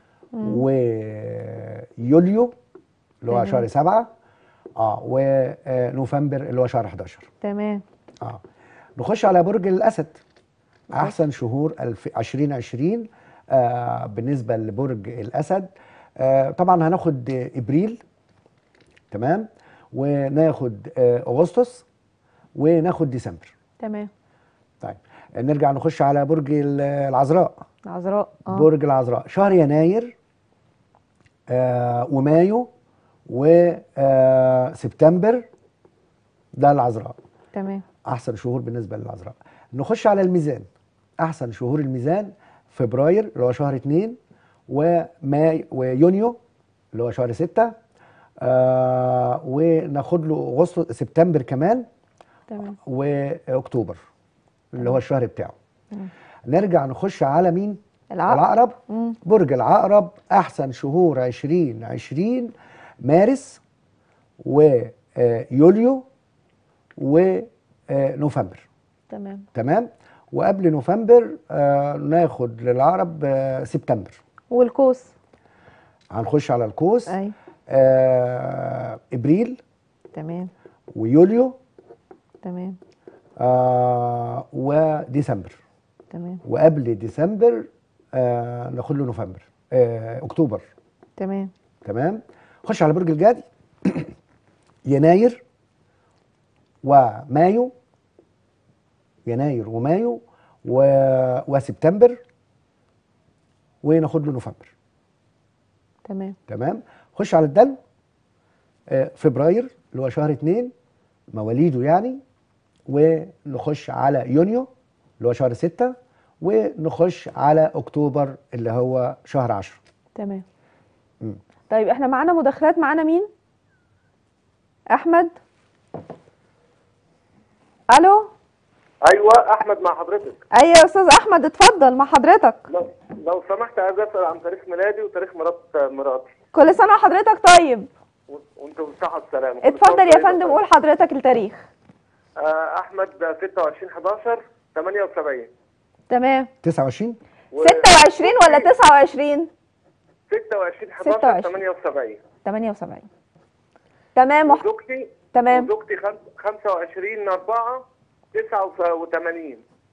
Speaker 2: ويوليو اللي هو
Speaker 1: تمام.
Speaker 2: شهر سبعة اه ونوفمبر اللي هو شهر 11
Speaker 1: تمام
Speaker 2: اه نخش على برج الاسد احسن شهور الف- 2020 آه بالنسبه لبرج الاسد آه طبعا هناخد آه، ابريل تمام وناخد آه اغسطس وناخد ديسمبر
Speaker 1: تمام
Speaker 2: طيب نرجع نخش على برج ال- العذراء
Speaker 1: عذراء اه
Speaker 2: برج العذراء شهر يناير آه ومايو وسبتمبر ده العذراء
Speaker 1: تمام
Speaker 2: احسن شهور بالنسبه للعذراء نخش على الميزان احسن شهور الميزان فبراير اللي هو شهر اتنين وماي ويونيو اللي هو شهر ستة آه وناخد له اغسطس سبتمبر كمان
Speaker 1: تمام
Speaker 2: واكتوبر اللي هو الشهر بتاعه
Speaker 1: مم.
Speaker 2: نرجع نخش على مين
Speaker 1: العقرب.
Speaker 2: العقرب
Speaker 1: مم.
Speaker 2: برج العقرب احسن شهور 2020 مارس ويوليو ونوفمبر
Speaker 1: تمام
Speaker 2: تمام وقبل نوفمبر آه ناخد للعقرب آه سبتمبر
Speaker 1: والقوس
Speaker 2: هنخش على القوس
Speaker 1: اي
Speaker 2: آه ابريل
Speaker 1: تمام
Speaker 2: ويوليو
Speaker 1: تمام
Speaker 2: آه وديسمبر
Speaker 1: تمام
Speaker 2: وقبل ديسمبر آه ناخد له نوفمبر آه اكتوبر
Speaker 1: تمام
Speaker 2: تمام خش على برج الجدي يناير ومايو يناير ومايو و... وسبتمبر وناخد له نوفمبر
Speaker 1: تمام
Speaker 2: تمام خش على الدلو آه، فبراير اللي هو شهر اتنين مواليده يعني ونخش على يونيو اللي هو شهر ستة ونخش على اكتوبر اللي هو شهر عشرة
Speaker 1: تمام
Speaker 2: مم.
Speaker 1: طيب احنا معانا مداخلات معانا مين احمد الو
Speaker 7: ايوه احمد مع حضرتك
Speaker 1: ايوه يا استاذ احمد اتفضل مع حضرتك
Speaker 7: لو لو سمحت عايز اسال عن تاريخ ميلادي وتاريخ مرات مراتي
Speaker 1: كل سنه وحضرتك طيب
Speaker 7: و- وانتم بالصحه والسلامه
Speaker 1: اتفضل يا فندم قول حضرتك التاريخ
Speaker 7: آه احمد 26 11 78
Speaker 1: تمام
Speaker 2: 29
Speaker 7: و
Speaker 1: 26 ولا 29
Speaker 7: 26 11
Speaker 1: 26.
Speaker 7: 78
Speaker 1: 78 تمام وح...
Speaker 7: وزوجتي
Speaker 1: تمام
Speaker 7: وزوجتي خم- 25 4 89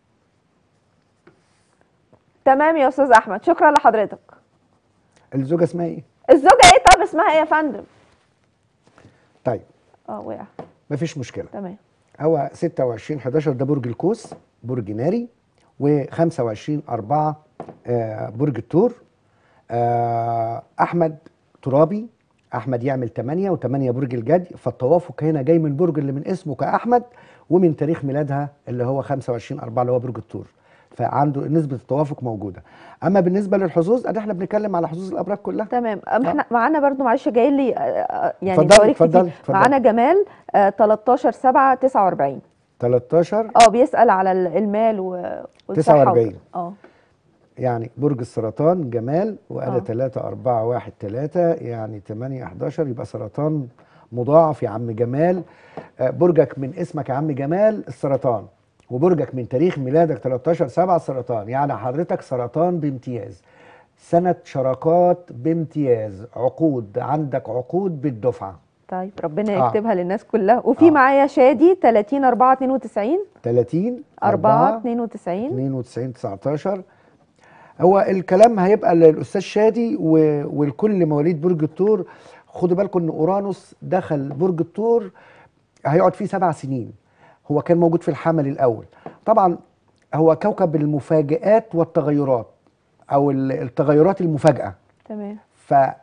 Speaker 1: تمام يا استاذ احمد شكرا لحضرتك
Speaker 2: الزوجة اسمها ايه؟
Speaker 1: الزوجه ايه طب اسمها ايه يا فندم
Speaker 2: طيب
Speaker 1: اه وقع
Speaker 2: مفيش مشكلة
Speaker 1: تمام
Speaker 2: هو 26 11 ده برج القوس برج ناري و25 4 آه برج الثور آه احمد ترابي احمد يعمل 8 و8 برج الجدي فالتوافق هنا جاي من برج اللي من اسمه كاحمد ومن تاريخ ميلادها اللي هو 25 4 اللي هو برج الثور فعنده نسبة التوافق موجودة اما بالنسبة للحظوظ ادي احنا بنتكلم على حظوظ الابراج كلها
Speaker 1: تمام أم احنا معانا برضو معلش جاي لي آه، آه، يعني
Speaker 2: اتفضلي،
Speaker 1: تواريخ كتير.
Speaker 2: اتفضلي، اتفضلي.
Speaker 1: معانا جمال آه، 13 7 49
Speaker 2: 13
Speaker 1: اه بيسأل على ال- المال و- والصحة
Speaker 2: 49.
Speaker 1: وكده. اه
Speaker 2: يعني برج السرطان جمال وانا
Speaker 1: آه.
Speaker 2: 3 4 1 3 يعني 8 11 يبقى سرطان مضاعف يا عم جمال آه، برجك من اسمك يا عم جمال السرطان وبرجك من تاريخ ميلادك 13 7 سرطان يعني حضرتك سرطان بامتياز سنة شراكات بامتياز عقود عندك عقود بالدفعة
Speaker 1: طيب ربنا
Speaker 2: آه.
Speaker 1: يكتبها للناس كلها وفي
Speaker 2: آه.
Speaker 1: معايا شادي 30 4 92
Speaker 2: 30
Speaker 1: 4 92
Speaker 2: 92 19 هو الكلام هيبقى للاستاذ شادي و... والكل مواليد برج الثور خدوا بالكم ان اورانوس دخل برج الثور هيقعد فيه سبع سنين هو كان موجود في الحمل الاول طبعا هو كوكب المفاجآت والتغيرات او ال- التغيرات المفاجئه
Speaker 1: تمام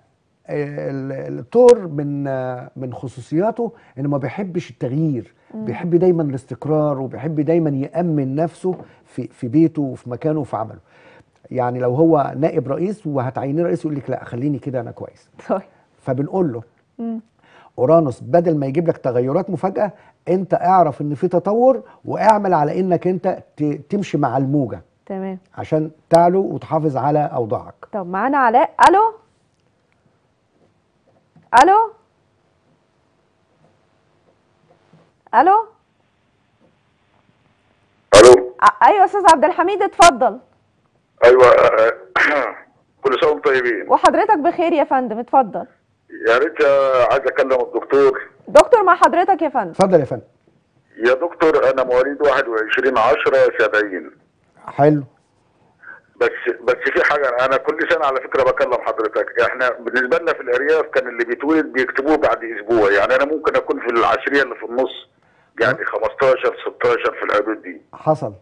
Speaker 2: ال- الثور من آه، من خصوصياته انه ما بيحبش التغيير بيحب دايما الاستقرار وبيحب دايما يأمن نفسه في في بيته وفي مكانه وفي عمله يعني لو هو نائب رئيس وهتعينيه رئيس يقول لك لا خليني كده انا كويس
Speaker 1: طيب
Speaker 2: فبنقول له اورانوس بدل ما يجيب لك تغيرات مفاجاه انت اعرف ان في تطور واعمل على انك انت ت- تمشي مع الموجه
Speaker 1: تمام
Speaker 2: عشان تعلو وتحافظ على اوضاعك
Speaker 1: طب معانا علاء الو الو الو
Speaker 8: الو
Speaker 1: ع- ايوه استاذ عبد الحميد اتفضل
Speaker 8: ايوه آه، كل سنه وانتم طيبين
Speaker 1: وحضرتك بخير يا فندم اتفضل
Speaker 8: يا ريت آه، عايز اكلم الدكتور
Speaker 1: دكتور مع حضرتك يا فندم
Speaker 2: اتفضل يا فندم
Speaker 8: يا دكتور انا مواليد 21 10 70
Speaker 2: حلو
Speaker 8: بس بس في حاجه انا كل سنه على فكره بكلم حضرتك احنا بالنسبه لنا في الارياف كان اللي بيتولد بيكتبوه بعد اسبوع يعني انا ممكن اكون في العشريه اللي في النص يعني 15 16 في الحدود دي
Speaker 2: حصل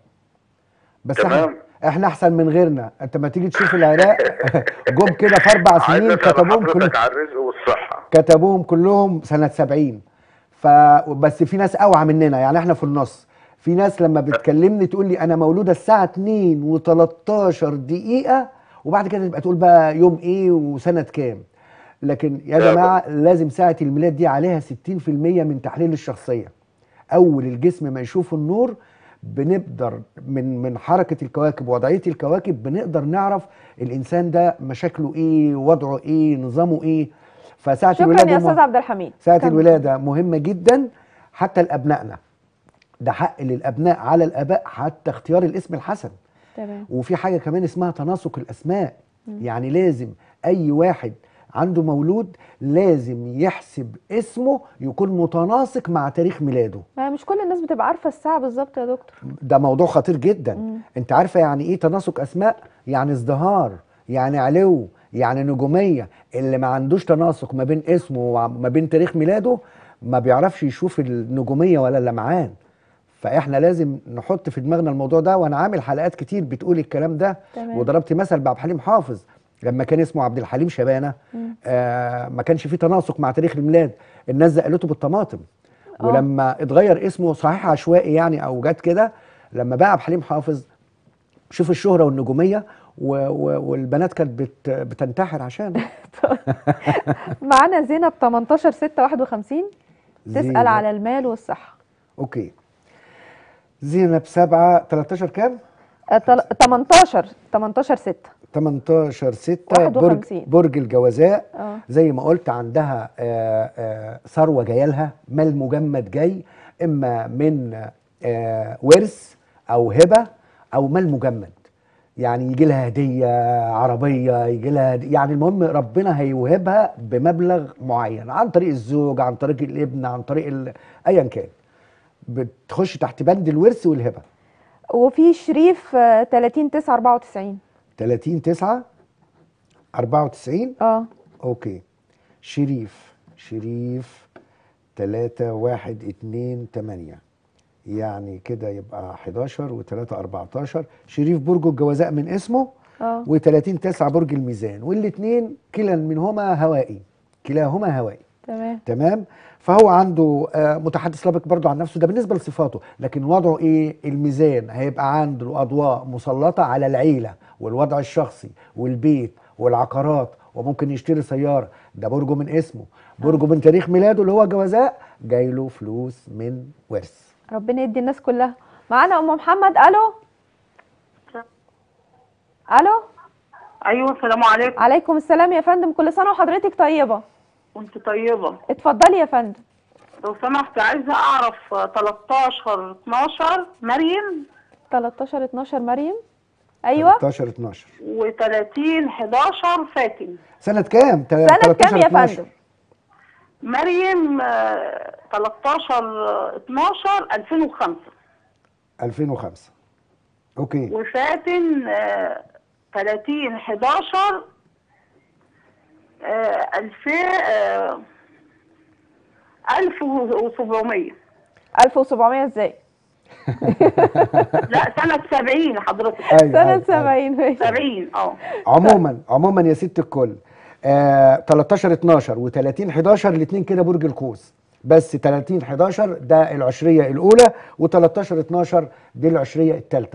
Speaker 2: بس احنا
Speaker 8: تمام.
Speaker 2: احنا احسن من غيرنا انت ما تيجي تشوف العراق جم كده في اربع
Speaker 8: عايز
Speaker 2: سنين
Speaker 8: اسال
Speaker 2: كتبوهم كلهم
Speaker 8: حضرتك على الرزق والصحه
Speaker 2: كتبوهم كلهم سنة 70 ف بس في ناس اوعى مننا يعني احنا في النص في ناس لما بتكلمني تقول لي انا مولودة الساعة 2 و13 دقيقة وبعد كده تبقى تقول بقى يوم ايه وسنة كام لكن يا
Speaker 8: لا
Speaker 2: جماعة لازم ساعة الميلاد دي عليها 60% من تحليل الشخصية اول الجسم ما يشوف النور بنقدر من من حركه الكواكب ووضعيه الكواكب بنقدر نعرف الانسان ده مشاكله ايه وضعه ايه نظامه ايه فساعه
Speaker 1: شكرا
Speaker 2: الولاده
Speaker 1: يا
Speaker 2: مه-
Speaker 1: استاذ عبد الحميد
Speaker 2: ساعه
Speaker 1: كمل.
Speaker 2: الولاده مهمه جدا حتى لابنائنا ده حق للابناء على الاباء حتى اختيار الاسم الحسن
Speaker 1: تمام
Speaker 2: وفي حاجه كمان اسمها تناسق الاسماء يعني لازم اي واحد عنده مولود لازم يحسب اسمه يكون متناسق مع تاريخ ميلاده
Speaker 1: ما مش كل الناس بتبقى عارفه الساعه بالظبط يا دكتور
Speaker 2: ده موضوع خطير جدا انت عارفه يعني ايه تناسق اسماء يعني ازدهار يعني علو يعني نجوميه اللي ما عندوش تناسق ما بين اسمه وما بين تاريخ ميلاده ما بيعرفش يشوف النجوميه ولا اللمعان فاحنا لازم نحط في دماغنا الموضوع ده وانا عامل حلقات كتير بتقول الكلام ده
Speaker 1: تمام.
Speaker 2: وضربت مثل بعبد الحليم حافظ لما كان اسمه عبد الحليم شبانه آه ما كانش فيه تناسق مع تاريخ الميلاد الناس زقلته بالطماطم
Speaker 1: آه.
Speaker 2: ولما اتغير اسمه صحيح عشوائي يعني او جت كده لما بقى عبد الحليم حافظ شوف الشهره والنجوميه و و والبنات كانت بت بتنتحر عشانه
Speaker 1: معانا زينب 18 6 51 تسال
Speaker 2: زينب.
Speaker 1: على المال والصحه
Speaker 2: اوكي زينب سبعة 13 كام؟
Speaker 1: آه، تل- 18 18 6
Speaker 2: 18 6 برج
Speaker 1: 51.
Speaker 2: برج الجوازاء
Speaker 1: اه
Speaker 2: زي ما قلت عندها آه، آه، ثروه جايه لها مال مجمد جاي اما من آه، ورث او هبه او مال مجمد يعني يجي لها هديه عربيه يجي لها هدية يعني المهم ربنا هيوهبها بمبلغ معين عن طريق الزوج عن طريق الابن عن طريق ال- ايا كان بتخش تحت بند الورث والهبه
Speaker 1: وفي شريف آه، 30 9 94
Speaker 2: 30 9 94
Speaker 1: اه
Speaker 2: اوكي شريف شريف تلاتة واحد اتنين تمانية يعني كده يبقى 11 و3 14 شريف برج الجوازاء من اسمه
Speaker 1: اه
Speaker 2: و30 9 برج الميزان والاثنين كلا منهما هوائي كلاهما هوائي
Speaker 1: تمام
Speaker 2: تمام فهو عنده آه، متحدث لابق برضه عن نفسه ده بالنسبه لصفاته لكن وضعه ايه الميزان هيبقى عنده اضواء مسلطه على العيله والوضع الشخصي والبيت والعقارات وممكن يشتري سياره ده برجه من اسمه برجه من تاريخ ميلاده اللي هو جوازاء جاي له فلوس من ورث
Speaker 1: ربنا يدي الناس كلها معانا ام محمد الو الو
Speaker 6: ايوه السلام عليكم
Speaker 1: عليكم السلام يا فندم كل سنه وحضرتك طيبه
Speaker 6: وانت طيبه
Speaker 1: اتفضلي يا فندم
Speaker 6: لو سمحت عايزه اعرف آه، 13 12 مريم
Speaker 1: 13 12 مريم ايوه
Speaker 2: 13 12
Speaker 6: و30 11 فاتن
Speaker 2: سنه كام؟ تا-
Speaker 1: سنه
Speaker 2: 13
Speaker 1: كام يا
Speaker 2: 12.
Speaker 1: فندم
Speaker 6: مريم آه، 13 12 2005
Speaker 2: 2005 اوكي
Speaker 6: وفاتن آه، 30 11 آه، 2000 آه، 1700
Speaker 1: 1700 ازاي
Speaker 6: لا سنة 70 حضرتك
Speaker 2: أيوة،
Speaker 1: سنه
Speaker 2: أيوة، أيوة.
Speaker 1: 70 ماشي
Speaker 6: 70 اه
Speaker 2: عموما عموما يا ست الكل آه 13 12 و30 11 الاثنين كده برج القوس بس 30 11 ده العشريه الاولى و13 12 دي العشريه الثالثه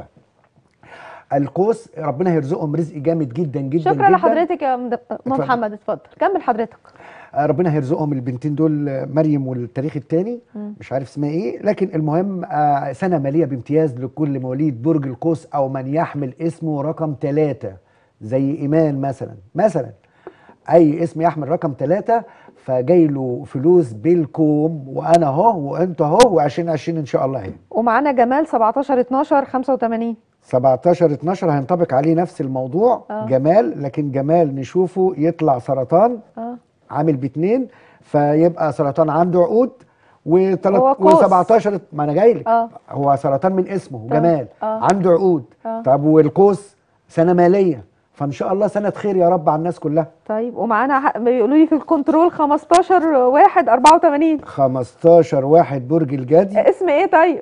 Speaker 2: القوس ربنا هيرزقهم رزق جامد جدا جدا
Speaker 1: شكرا
Speaker 2: جدا
Speaker 1: لحضرتك يا مد-
Speaker 2: اتفضل.
Speaker 1: محمد اتفضل كمل حضرتك
Speaker 2: آه، ربنا هيرزقهم البنتين دول آه، مريم والتاريخ الثاني
Speaker 1: مم.
Speaker 2: مش عارف اسمها ايه لكن المهم آه، سنه ماليه بامتياز لكل مواليد برج القوس او من يحمل اسمه رقم ثلاثة زي ايمان مثلا مثلا اي اسم يحمل رقم ثلاثة فجاي له فلوس بالكوم وانا اهو وانت اهو و2020 ان شاء الله اهي
Speaker 1: ومعانا جمال 17 12 85
Speaker 2: 17 12 هينطبق عليه نفس الموضوع
Speaker 1: آه.
Speaker 2: جمال لكن جمال نشوفه يطلع سرطان
Speaker 1: اه
Speaker 2: عامل باتنين فيبقى سرطان عنده عقود
Speaker 1: هو قوس.
Speaker 2: و17 ما انا جاي لك
Speaker 1: اه
Speaker 2: هو سرطان من اسمه
Speaker 1: طب.
Speaker 2: جمال
Speaker 1: آه.
Speaker 2: عنده عقود
Speaker 1: آه.
Speaker 2: طب والقوس سنه ماليه فان شاء الله سنه خير يا رب على الناس كلها
Speaker 1: طيب ومعانا ح- بيقولوا لي في الكنترول 15 1 84
Speaker 2: 15 واحد برج الجدي
Speaker 1: اسم ايه طيب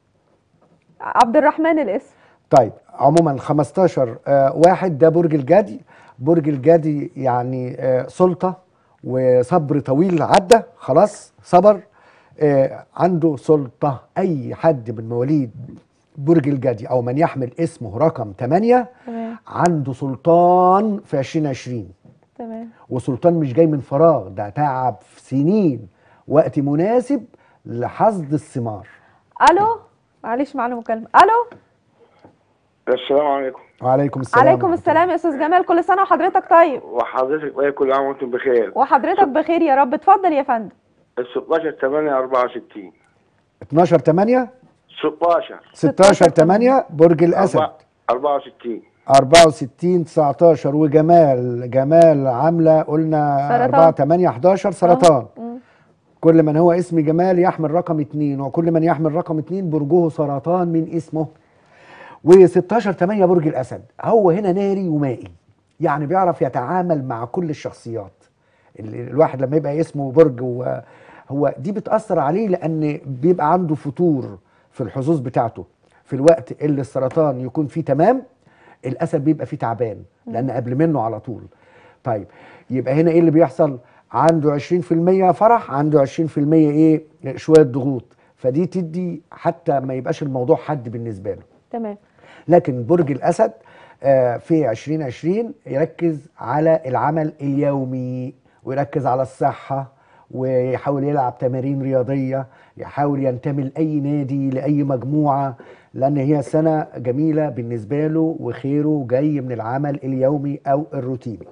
Speaker 1: عبد الرحمن الاسم
Speaker 2: طيب عموما 15 آه واحد ده برج الجدي برج الجدي يعني آه سلطة وصبر طويل عدى خلاص صبر آه عنده سلطة أي حد من مواليد برج الجدي أو من يحمل اسمه رقم 8
Speaker 1: تمام
Speaker 2: عنده سلطان في 2020
Speaker 1: تمام
Speaker 2: وسلطان مش جاي من فراغ ده تعب في سنين وقت مناسب لحصد الثمار
Speaker 1: الو معلش معانا مكالمه الو
Speaker 7: السلام عليكم
Speaker 2: وعليكم السلام
Speaker 1: عليكم
Speaker 2: ورحمة
Speaker 1: السلام يا استاذ جمال كل سنه وحضرتك طيب
Speaker 7: وحضرتك وهي كل عام وانتم بخير
Speaker 1: وحضرتك بخير يا رب اتفضل يا فندم
Speaker 7: ال 16 8 64
Speaker 2: 12 8
Speaker 7: 16
Speaker 2: 16 8 برج الاسد
Speaker 7: 64
Speaker 2: 64 19 وجمال جمال عامله قلنا
Speaker 1: سرطان.
Speaker 2: 4 8 11 سرطان
Speaker 1: مم.
Speaker 2: كل من هو اسم جمال يحمل رقم 2 وكل من يحمل رقم 2 برجه سرطان من اسمه و16 8 برج الاسد هو هنا ناري ومائي يعني بيعرف يتعامل مع كل الشخصيات ال- الواحد لما يبقى اسمه برج هو هو دي بتأثر عليه لأن بيبقى عنده فتور في الحظوظ بتاعته في الوقت اللي السرطان يكون فيه تمام الأسد بيبقى فيه تعبان لأن قبل منه على طول طيب يبقى هنا إيه اللي بيحصل عنده 20% فرح عنده 20% إيه شوية ضغوط فدي تدي حتى ما يبقاش الموضوع حد بالنسبة له
Speaker 1: تمام
Speaker 2: لكن برج الاسد آه، في 2020 يركز على العمل اليومي ويركز على الصحه ويحاول يلعب تمارين رياضيه يحاول ينتمي لاي نادي لاي مجموعه لان هي سنه جميله بالنسبه له وخيره جاي من العمل اليومي او الروتيني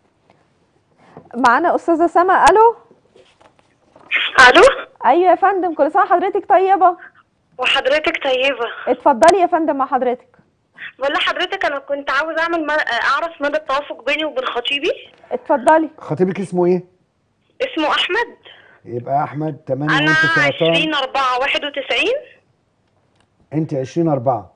Speaker 1: معانا استاذه سما الو
Speaker 5: الو
Speaker 1: ايوه يا فندم كل سنه حضرتك طيبه
Speaker 5: وحضرتك طيبه
Speaker 1: اتفضلي يا فندم مع حضرتك
Speaker 5: بقول لحضرتك انا كنت عاوز اعمل م... اعرف مدى التوافق بيني وبين خطيبي
Speaker 1: اتفضلي
Speaker 2: خطيبك اسمه ايه
Speaker 5: اسمه احمد
Speaker 2: يبقى احمد 8
Speaker 5: انا
Speaker 2: وانت سرطان
Speaker 5: 20 4 91
Speaker 2: انت 20 4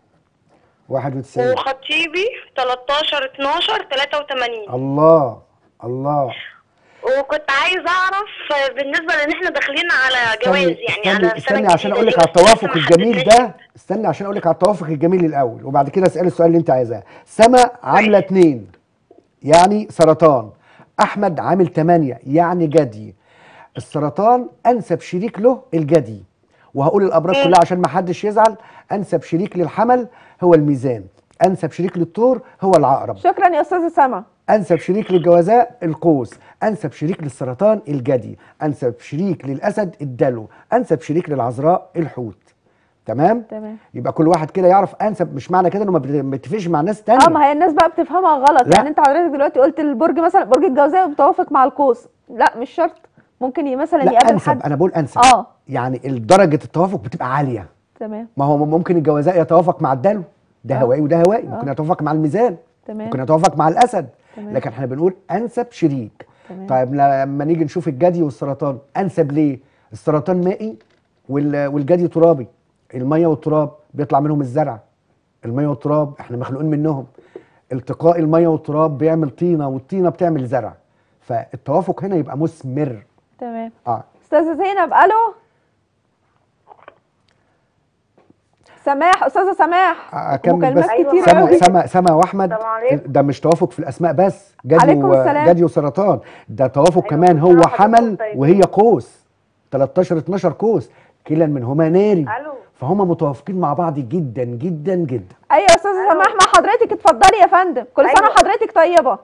Speaker 2: 91
Speaker 5: وخطيبي 13 12 83
Speaker 2: الله الله
Speaker 5: وكنت عايز اعرف بالنسبه لان احنا داخلين على جواز
Speaker 2: استني
Speaker 5: يعني على
Speaker 2: استني,
Speaker 5: السنه
Speaker 2: استني عشان اقول لك على
Speaker 5: الجديدة دي، بس
Speaker 2: التوافق
Speaker 5: لسه ما
Speaker 2: الجميل
Speaker 5: حددناش.
Speaker 2: ده استني عشان اقول لك على التوافق الجميل الاول وبعد كده اسالي السؤال اللي انت عايزاه سما عامله اتنين يعني سرطان احمد عامل تمانية يعني جدي السرطان انسب شريك له الجدي وهقول الابراج كلها عشان ما حدش يزعل انسب شريك للحمل هو الميزان انسب شريك للطور هو العقرب
Speaker 1: شكرا يا استاذه سما
Speaker 2: انسب شريك للجوازاء القوس انسب شريك للسرطان الجدي انسب شريك للاسد الدلو انسب شريك للعذراء الحوت تمام
Speaker 1: تمام
Speaker 2: يبقى كل واحد كده يعرف انسب مش معنى كده انه ما بت- ما بيتفقش مع ناس تانية
Speaker 1: اه ما هي الناس بقى بتفهمها غلط
Speaker 2: لا.
Speaker 1: يعني انت حضرتك دلوقتي قلت البرج مثلا برج الجوزاء متوافق مع القوس لا مش شرط ممكن ي- مثلا
Speaker 2: لا
Speaker 1: يقابل
Speaker 2: انسب
Speaker 1: حد
Speaker 2: انا بقول انسب
Speaker 1: اه
Speaker 2: يعني درجه التوافق بتبقى عاليه
Speaker 1: تمام
Speaker 2: ما هو ممكن الجوازاء يتوافق مع الدلو ده
Speaker 1: آه.
Speaker 2: هوائي وده هوائي ممكن
Speaker 1: آه.
Speaker 2: يتوافق مع الميزان
Speaker 1: تمام
Speaker 2: ممكن يتوافق مع الاسد
Speaker 1: تمام.
Speaker 2: لكن احنا بنقول انسب شريك
Speaker 1: تمام.
Speaker 2: طيب لما نيجي نشوف الجدي والسرطان انسب ليه السرطان مائي وال- والجدي ترابي الميه والتراب بيطلع منهم الزرع الميه والتراب احنا مخلوقين منهم التقاء الميه والتراب بيعمل طينه والطينه بتعمل زرع فالتوافق هنا يبقى مثمر
Speaker 1: تمام
Speaker 2: اه
Speaker 1: استاذه زينب الو سماح استاذه سماح
Speaker 2: اكمل
Speaker 1: مكالمات
Speaker 2: بس
Speaker 1: كتير
Speaker 2: سما
Speaker 1: قوي
Speaker 2: سما سما واحمد
Speaker 4: السلام عليكم.
Speaker 2: ده مش توافق في الاسماء بس جدي
Speaker 1: عليكم السلام.
Speaker 2: جدي وسرطان ده توافق كمان هو
Speaker 4: السلام حضرتك
Speaker 2: حمل
Speaker 4: طيبين.
Speaker 2: وهي قوس 13 12 قوس كلا منهما ناري
Speaker 4: الو
Speaker 2: فهم متوافقين مع بعض جدا جدا جدا
Speaker 1: ايوه يا استاذه سماح مع حضرتك اتفضلي يا فندم كل سنه
Speaker 4: أيوة.
Speaker 1: وحضرتك طيبه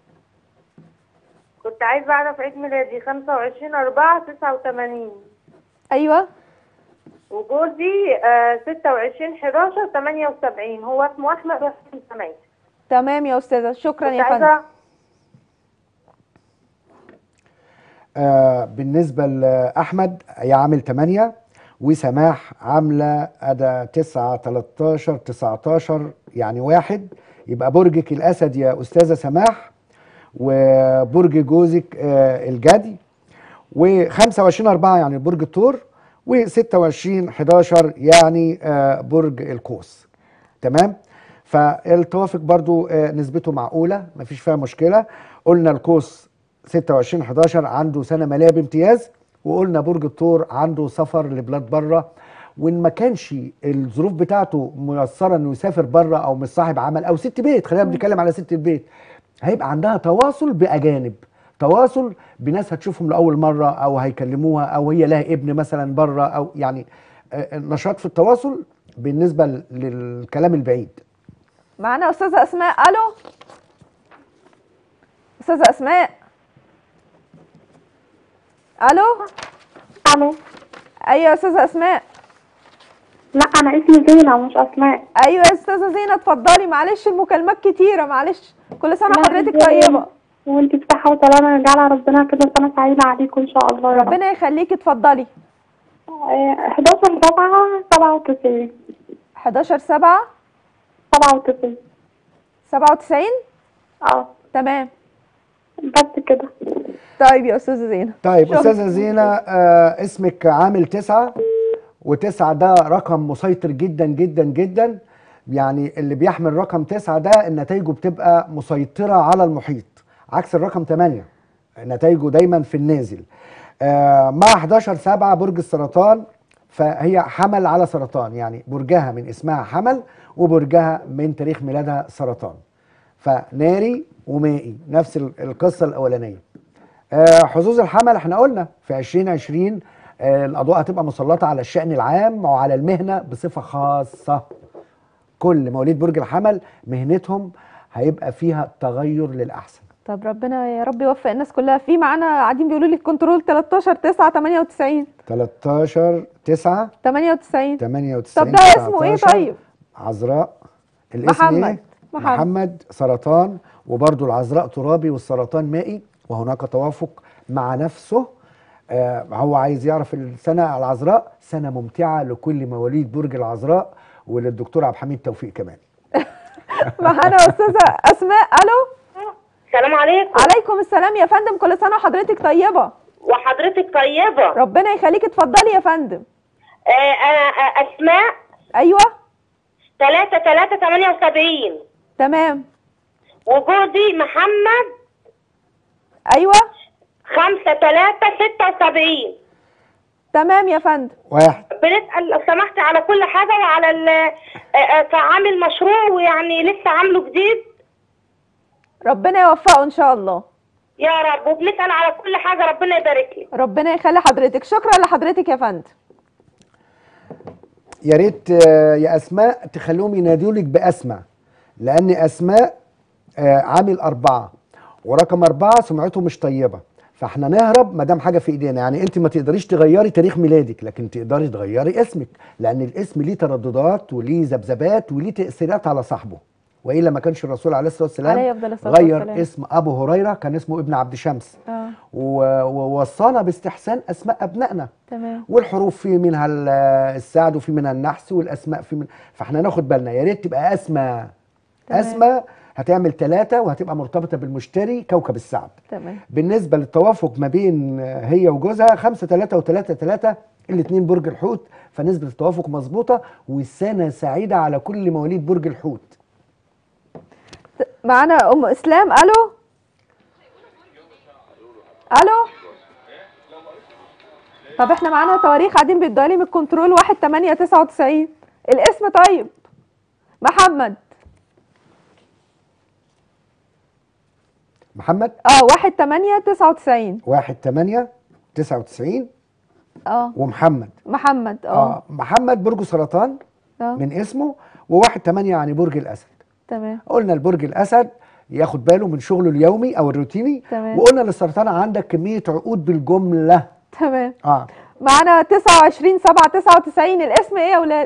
Speaker 4: كنت عايزه اعرف عيد ميلادي 25 4 89
Speaker 1: ايوه
Speaker 4: وجوزي آه 26 11 78 هو اسمه احمد وحسين سماح
Speaker 1: تمام يا استاذه شكرا
Speaker 4: كنت
Speaker 1: يا فندم
Speaker 4: عايزه
Speaker 2: آه بالنسبة لأحمد هي عامل 8 وسماح عاملة أدا 9 13 19 يعني واحد يبقى برجك الأسد يا أستاذة سماح وبرج جوزك آه الجدي و25 4 يعني برج الثور و26 11 يعني آه برج القوس تمام فالتوافق برضو آه نسبته معقولة مفيش فيها مشكلة قلنا القوس 26 11 عنده سنة مالية بامتياز وقلنا برج الثور عنده سفر لبلاد بره وان ما كانش الظروف بتاعته ميسره انه يسافر بره او مش صاحب عمل او ست بيت خلينا بنتكلم على ست البيت هيبقى عندها تواصل باجانب تواصل بناس هتشوفهم لاول مره او هيكلموها او هي لها ابن مثلا بره او يعني آه، نشاط في التواصل بالنسبه للكلام البعيد
Speaker 1: معانا استاذه اسماء الو استاذه اسماء الو
Speaker 9: الو
Speaker 1: ايوه يا استاذه اسماء
Speaker 9: لا انا اسمي زينة مش اسماء
Speaker 1: ايوه يا استاذه زينه اتفضلي معلش المكالمات كتيره معلش كل سنه
Speaker 9: لا،
Speaker 1: وحضرتك
Speaker 9: ازاي؟
Speaker 1: طيبه
Speaker 9: وانتي بصحة وسلامة يجعلها ربنا كده سنة سعيدة عليكم ان شاء الله يا رب
Speaker 1: ربنا يخليكي اتفضلي
Speaker 9: آه، 11 7 97
Speaker 1: 11 7
Speaker 9: 97
Speaker 1: 97
Speaker 9: اه
Speaker 1: تمام
Speaker 9: بس كده
Speaker 1: طيب يا استاذه زينه
Speaker 2: طيب
Speaker 1: شكراً.
Speaker 2: استاذه زينه آه اسمك عامل تسعة وتسعة ده رقم مسيطر جدا جدا جدا يعني اللي بيحمل رقم تسعة ده نتائجه بتبقى مسيطرة على المحيط عكس الرقم 8 نتائجه دايما في النازل آه مع 11 7 برج السرطان فهي حمل على سرطان يعني برجها من اسمها حمل وبرجها من تاريخ ميلادها سرطان فناري ومائي نفس ال- القصة الأولانية آه، حظوظ الحمل احنا قلنا في 2020 آه، الاضواء هتبقى مسلطه على الشان العام وعلى المهنه بصفه خاصه كل مواليد برج الحمل مهنتهم هيبقى فيها تغير للاحسن
Speaker 1: طب ربنا يا رب يوفق الناس كلها في معانا قاعدين بيقولوا لي الكنترول 13 9 98
Speaker 2: 13 9
Speaker 1: 98
Speaker 2: 98
Speaker 1: طب ده اسمه ايه
Speaker 2: 19.
Speaker 1: طيب؟
Speaker 2: عذراء الاسم
Speaker 1: محمد.
Speaker 2: ايه
Speaker 1: محمد.
Speaker 2: محمد سرطان وبرضو العذراء ترابي والسرطان مائي وهناك توافق مع نفسه آه هو عايز يعرف السنه العذراء سنه ممتعه لكل مواليد برج العذراء وللدكتور عبد الحميد توفيق كمان
Speaker 1: معانا استاذه اسماء الو
Speaker 5: السلام عليكم
Speaker 1: عليكم السلام يا فندم كل سنه وحضرتك طيبه
Speaker 5: وحضرتك طيبة
Speaker 1: ربنا يخليكي اتفضلي يا فندم
Speaker 5: آه أنا آه أسماء
Speaker 1: ايوه
Speaker 5: 3 3 78
Speaker 1: تمام
Speaker 5: وجوزي محمد
Speaker 1: ايوه
Speaker 5: 5 3 76
Speaker 1: تمام يا فندم
Speaker 2: واحد
Speaker 5: بنسأل لو سمحت على كل حاجة وعلى ال آه، آه، كعامل مشروع ويعني لسه عامله جديد
Speaker 1: ربنا يوفقه ان شاء الله
Speaker 5: يا رب وبنسأل على كل حاجة ربنا يبارك لك
Speaker 1: ربنا يخلي حضرتك شكرا لحضرتك يا فندم
Speaker 2: يا ريت آه، يا اسماء تخليهم ينادوا لك باسماء لان اسماء آه، عامل اربعه ورقم اربعه سمعته مش طيبه فاحنا نهرب ما دام حاجه في ايدينا يعني انت ما تقدريش تغيري تاريخ ميلادك لكن تقدري تغيري اسمك لان الاسم ليه ترددات وليه ذبذبات وليه تاثيرات على صاحبه والا ما كانش الرسول عليه الصلاه والسلام
Speaker 1: عليه أفضل الصلاة
Speaker 2: غير
Speaker 1: والسلام.
Speaker 2: اسم ابو هريره كان اسمه ابن عبد شمس
Speaker 1: اه
Speaker 2: و- ووصانا باستحسان اسماء ابنائنا
Speaker 1: تمام
Speaker 2: والحروف في منها ال- السعد وفي منها النحس والاسماء في من فاحنا ناخد بالنا يا ريت تبقى اسماء
Speaker 1: تمام.
Speaker 2: اسماء هتعمل ثلاثة وهتبقى مرتبطة بالمشتري كوكب السعد
Speaker 1: تمام
Speaker 2: بالنسبة للتوافق ما بين هي وجوزها خمسة ثلاثة وثلاثة ثلاثة الاتنين برج الحوت فنسبة التوافق مظبوطة والسنة سعيدة على كل مواليد برج الحوت
Speaker 1: معانا ام اسلام الو الو طب احنا معانا تواريخ قاعدين بيدوا لي من الكنترول 1 8 99 الاسم طيب محمد
Speaker 2: محمد
Speaker 1: اه واحد تمانية تسعة وتسعين
Speaker 2: 1 8 99
Speaker 1: اه
Speaker 2: ومحمد
Speaker 1: محمد اه
Speaker 2: اه محمد برج سرطان
Speaker 1: اه
Speaker 2: من اسمه وواحد 8 يعني برج الاسد
Speaker 1: تمام
Speaker 2: قلنا البرج الاسد ياخد باله من شغله اليومي او الروتيني
Speaker 1: تمام.
Speaker 2: وقلنا للسرطان عندك كميه عقود بالجمله
Speaker 1: تمام
Speaker 2: اه
Speaker 1: معانا تسعة وعشرين سبعة تسعة وتسعين الاسم ايه يا ولاد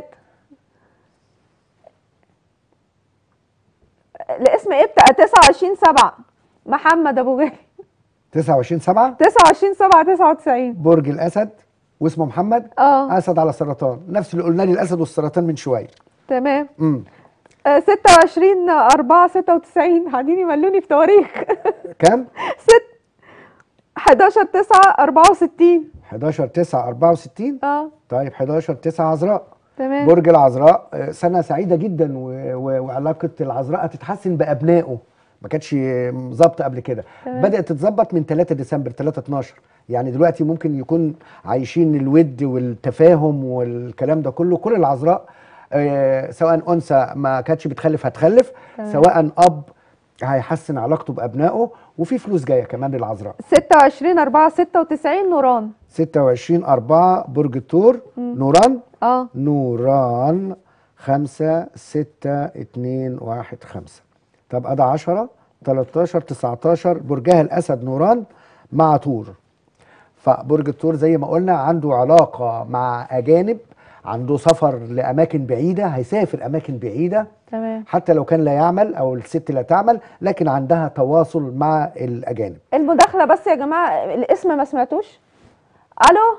Speaker 1: الاسم ايه بتاع تسعة وعشرين سبعة محمد ابو غالي
Speaker 2: 29 7
Speaker 1: تسعة وعشرين سبعة تسعة وتسعين
Speaker 2: برج الاسد واسمه محمد
Speaker 1: اه
Speaker 2: اسد على سرطان نفس اللي قلنا لي الاسد والسرطان من شويه
Speaker 1: تمام
Speaker 2: امم
Speaker 1: آه، ستة وعشرين أربعة ستة وتسعين قاعدين يملوني في تواريخ
Speaker 2: كام
Speaker 1: ست حداشر تسعة أربعة وستين
Speaker 2: 11 9 64
Speaker 1: اه
Speaker 2: طيب 11 9 عذراء
Speaker 1: تمام
Speaker 2: برج العذراء آه، سنه سعيده جدا و... و... وعلاقه العذراء هتتحسن بابنائه ما كانتش ظابطه قبل كده
Speaker 1: تمام.
Speaker 2: بدات تتظبط من 3 ديسمبر 3 12 يعني دلوقتي ممكن يكون عايشين الود والتفاهم والكلام ده كله كل العذراء آه، سواء انثى ما كانتش بتخلف هتخلف
Speaker 1: تمام.
Speaker 2: سواء اب هيحسن علاقته بابنائه وفي فلوس جايه كمان للعذراء
Speaker 1: ستة وعشرين أربعة ستة وتسعين نوران
Speaker 2: 26 4 برج الثور نوران
Speaker 1: اه
Speaker 2: نوران خمسة ستة اتنين واحد خمسة طب أدا عشرة تلاتاشر تسعتاشر برجها الأسد نوران مع طور فبرج الثور زي ما قلنا عنده علاقة مع أجانب عنده سفر لأماكن بعيدة هيسافر أماكن بعيدة
Speaker 1: تمام
Speaker 2: حتى لو كان لا يعمل أو الست لا تعمل لكن عندها تواصل مع الأجانب
Speaker 1: المداخلة بس يا جماعة الاسم ما سمعتوش ألو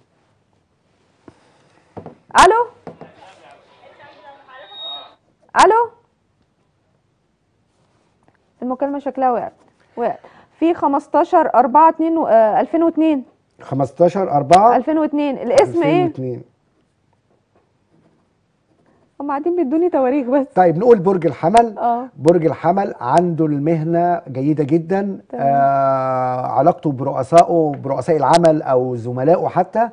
Speaker 1: ألو ألو المكالمة شكلها وقعت وقعت في 15 4 2 و- آه، 2002
Speaker 2: 15 4
Speaker 1: 2002 الاسم ايه؟
Speaker 2: 2002
Speaker 1: هم قاعدين بيدوني تواريخ بس
Speaker 2: طيب نقول برج الحمل
Speaker 1: اه
Speaker 2: برج الحمل عنده المهنة جيدة جدا
Speaker 1: تمام.
Speaker 2: آه علاقته برؤسائه برؤساء العمل أو زملائه حتى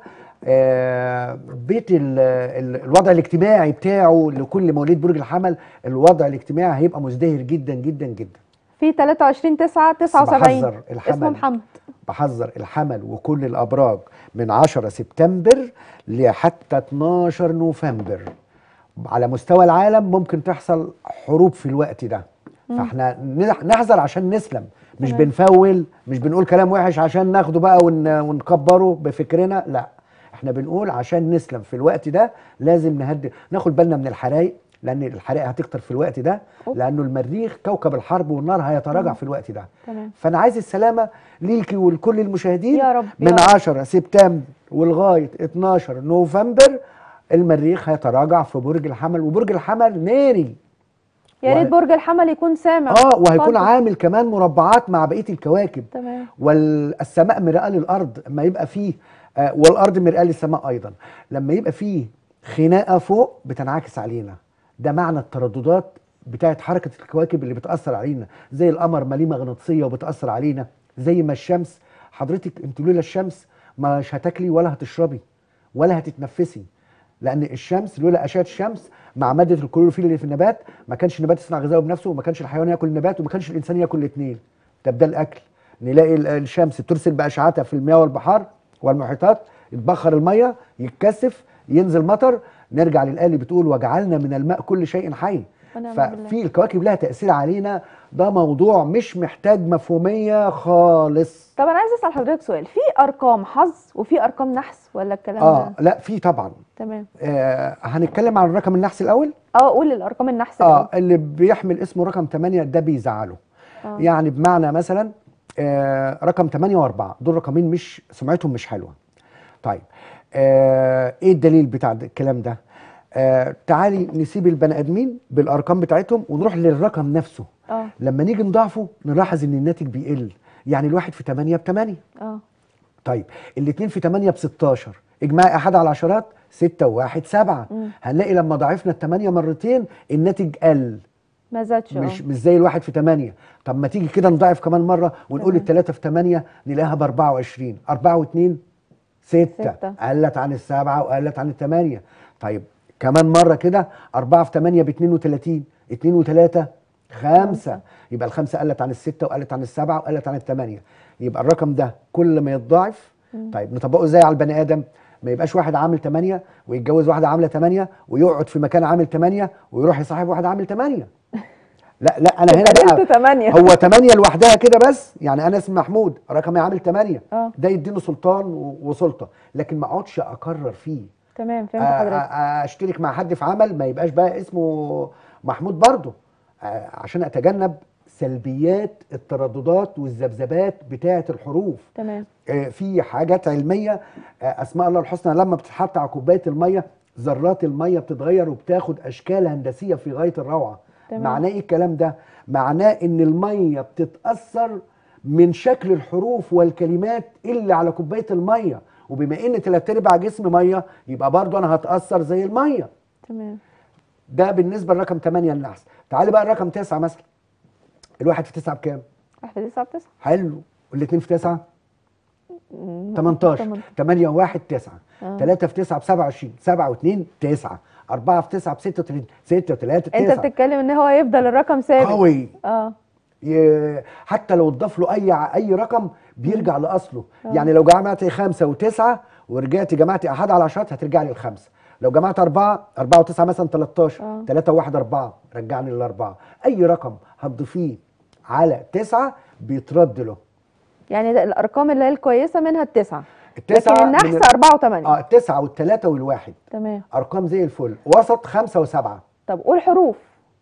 Speaker 2: آه بيت ال ال الوضع الاجتماعي بتاعه لكل مواليد برج الحمل الوضع الاجتماعي هيبقى مزدهر جدا جدا جدا
Speaker 1: في 23 9 79
Speaker 2: بحذر الحمل.
Speaker 1: اسمه محمد
Speaker 2: بحذر الحمل وكل الأبراج من 10 سبتمبر لحتى 12 نوفمبر على مستوى العالم ممكن تحصل حروب في الوقت ده فاحنا نح- نحذر عشان نسلم مش
Speaker 1: تمام.
Speaker 2: بنفول مش بنقول كلام وحش عشان ناخده بقى ون ونكبره بفكرنا لا احنا بنقول عشان نسلم في الوقت ده لازم نهدي ناخد بالنا من الحرايق لان الحرائق هتكتر في الوقت ده
Speaker 1: أوب.
Speaker 2: لانه المريخ كوكب الحرب والنار هيتراجع في الوقت ده
Speaker 1: تمام
Speaker 2: فانا عايز السلامه ليكي ولكل المشاهدين
Speaker 1: يا رب، يا
Speaker 2: من
Speaker 1: رب.
Speaker 2: 10 سبتمبر ولغايه 12 نوفمبر المريخ هيتراجع في برج الحمل وبرج الحمل ناري
Speaker 1: يا ريت
Speaker 2: و-
Speaker 1: برج الحمل يكون سامع
Speaker 2: اه وهيكون
Speaker 1: اتفضل.
Speaker 2: عامل كمان مربعات مع بقيه الكواكب
Speaker 1: تمام
Speaker 2: والسماء مرآة للأرض لما يبقى فيه آه والأرض مرآة للسماء أيضا لما يبقى فيه خناقة فوق بتنعكس علينا ده معنى الترددات بتاعت حركة الكواكب اللي بتأثر علينا زي القمر ما ليه مغناطيسية وبتأثر علينا زي ما الشمس حضرتك انت لولا الشمس مش هتاكلي ولا هتشربي ولا هتتنفسي لان الشمس لولا اشعه الشمس مع ماده الكلوروفيل اللي في النبات ما كانش النبات يصنع غذائه بنفسه وما كانش الحيوان ياكل النبات وما كانش الانسان ياكل الاثنين طب ده الاكل نلاقي ال- الشمس ترسل باشعتها في المياه والبحار والمحيطات يتبخر الميه يتكثف ينزل مطر نرجع للايه اللي بتقول وجعلنا من الماء كل شيء حي
Speaker 1: ونعم بالله.
Speaker 2: ففي الكواكب لها تاثير علينا ده موضوع مش محتاج مفهوميه خالص
Speaker 1: طب انا عايز اسال حضرتك سؤال في ارقام حظ وفي ارقام نحس ولا الكلام
Speaker 2: اه
Speaker 1: ده
Speaker 2: لا في طبعا
Speaker 1: تمام
Speaker 2: آه هنتكلم عن الرقم النحس الاول
Speaker 1: اه قول الارقام النحس
Speaker 2: اه
Speaker 1: الأول.
Speaker 2: اللي بيحمل اسمه رقم 8 ده بيزعله
Speaker 1: آه.
Speaker 2: يعني بمعنى مثلا آه رقم 8 و4 دول رقمين مش سمعتهم مش حلوه طيب آه ايه الدليل بتاع ده- الكلام ده آه تعالي نسيب البني ادمين بالارقام بتاعتهم ونروح للرقم نفسه
Speaker 1: اه
Speaker 2: لما نيجي نضاعفه نلاحظ ان الناتج بيقل يعني الواحد في 8 ب 8
Speaker 1: اه
Speaker 2: طيب الاثنين في 8 ب 16 اجماع احد على العشرات 6 و1 7
Speaker 1: مم.
Speaker 2: هنلاقي لما ضاعفنا الثمانية مرتين الناتج قل
Speaker 1: ما زادش اه
Speaker 2: مش مش زي الواحد في 8 طب ما تيجي كده نضاعف كمان مره ونقول
Speaker 1: تمام.
Speaker 2: الثلاثه في 8 نلاقيها ب 24 4 و2 6
Speaker 1: ستة.
Speaker 2: قلت عن السبعه وقلت عن الثمانيه طيب كمان مره كده 4 في 8 ب 32 2 و3 5 يبقى الخمسه قلت عن السته وقلت عن السبعه وقلت عن الثمانيه يبقى الرقم ده كل ما يتضاعف طيب نطبقه ازاي على البني ادم ما يبقاش واحد عامل 8 ويتجوز واحده عامله 8 ويقعد في مكان عامل 8 ويروح يصاحب واحد عامل 8 لا لا انا هنا
Speaker 1: يبقى
Speaker 2: بقى
Speaker 1: انتوا تمانية.
Speaker 2: هو 8 لوحدها كده بس يعني انا اسمي محمود رقمي عامل 8
Speaker 1: اه.
Speaker 2: ده يديني سلطان و- وسلطه لكن ما اقعدش اكرر فيه
Speaker 1: تمام
Speaker 2: آ-
Speaker 1: فهمت حضرتك
Speaker 2: آ- اشترك مع حد في عمل ما يبقاش بقى اسمه محمود برضه آ، عشان اتجنب سلبيات الترددات والذبذبات بتاعه الحروف
Speaker 1: تمام
Speaker 2: آه، في حاجات علميه آه، اسماء الله الحسنى لما بتتحط على كوبايه الميه ذرات الميه بتتغير وبتاخد اشكال هندسيه في غايه الروعه
Speaker 1: تمام.
Speaker 2: معناه ايه الكلام ده معناه ان الميه بتتاثر من شكل الحروف والكلمات اللي على كوبايه الميه وبما ان تلات ارباع جسم ميه يبقى برضو انا هتاثر زي الميه
Speaker 1: تمام
Speaker 2: ده بالنسبه لرقم 8 النحس تعالي بقى الرقم 9 مثلا الواحد في 9 بكام
Speaker 1: واحد في تسعة بتسعة
Speaker 2: حلو والاثنين في 9
Speaker 1: مم.
Speaker 2: 18
Speaker 1: تمن-
Speaker 2: 8 و1 9
Speaker 1: آه.
Speaker 2: 3 في 9 ب 27 7 و2 9 4 في 9 ب 36 6 و3
Speaker 1: انت
Speaker 2: 9
Speaker 1: بتتكلم ان هو يفضل الرقم ثابت
Speaker 2: قوي
Speaker 1: اه
Speaker 2: ي- حتى لو اتضاف له اي ع- اي رقم بيرجع لاصله يعني لو جمعت 5 و9 ورجعت جمعت احد على عشرات هترجع لي الخمسه لو جمعت 4 4 و9 مثلا 13
Speaker 1: آه.
Speaker 2: 3 و1 4 رجعني للاربعه اي رقم هتضيفيه على 9 بيترد له
Speaker 1: يعني ده الارقام اللي هي الكويسه منها التسعه
Speaker 2: التسعة
Speaker 1: لكن
Speaker 2: من
Speaker 1: النحس
Speaker 2: ال-
Speaker 1: أربعة وثمانية
Speaker 2: اه التسعة والتلاتة والواحد
Speaker 1: تمام
Speaker 2: ارقام زي الفل وسط خمسة وسبعة
Speaker 1: طب قول حروف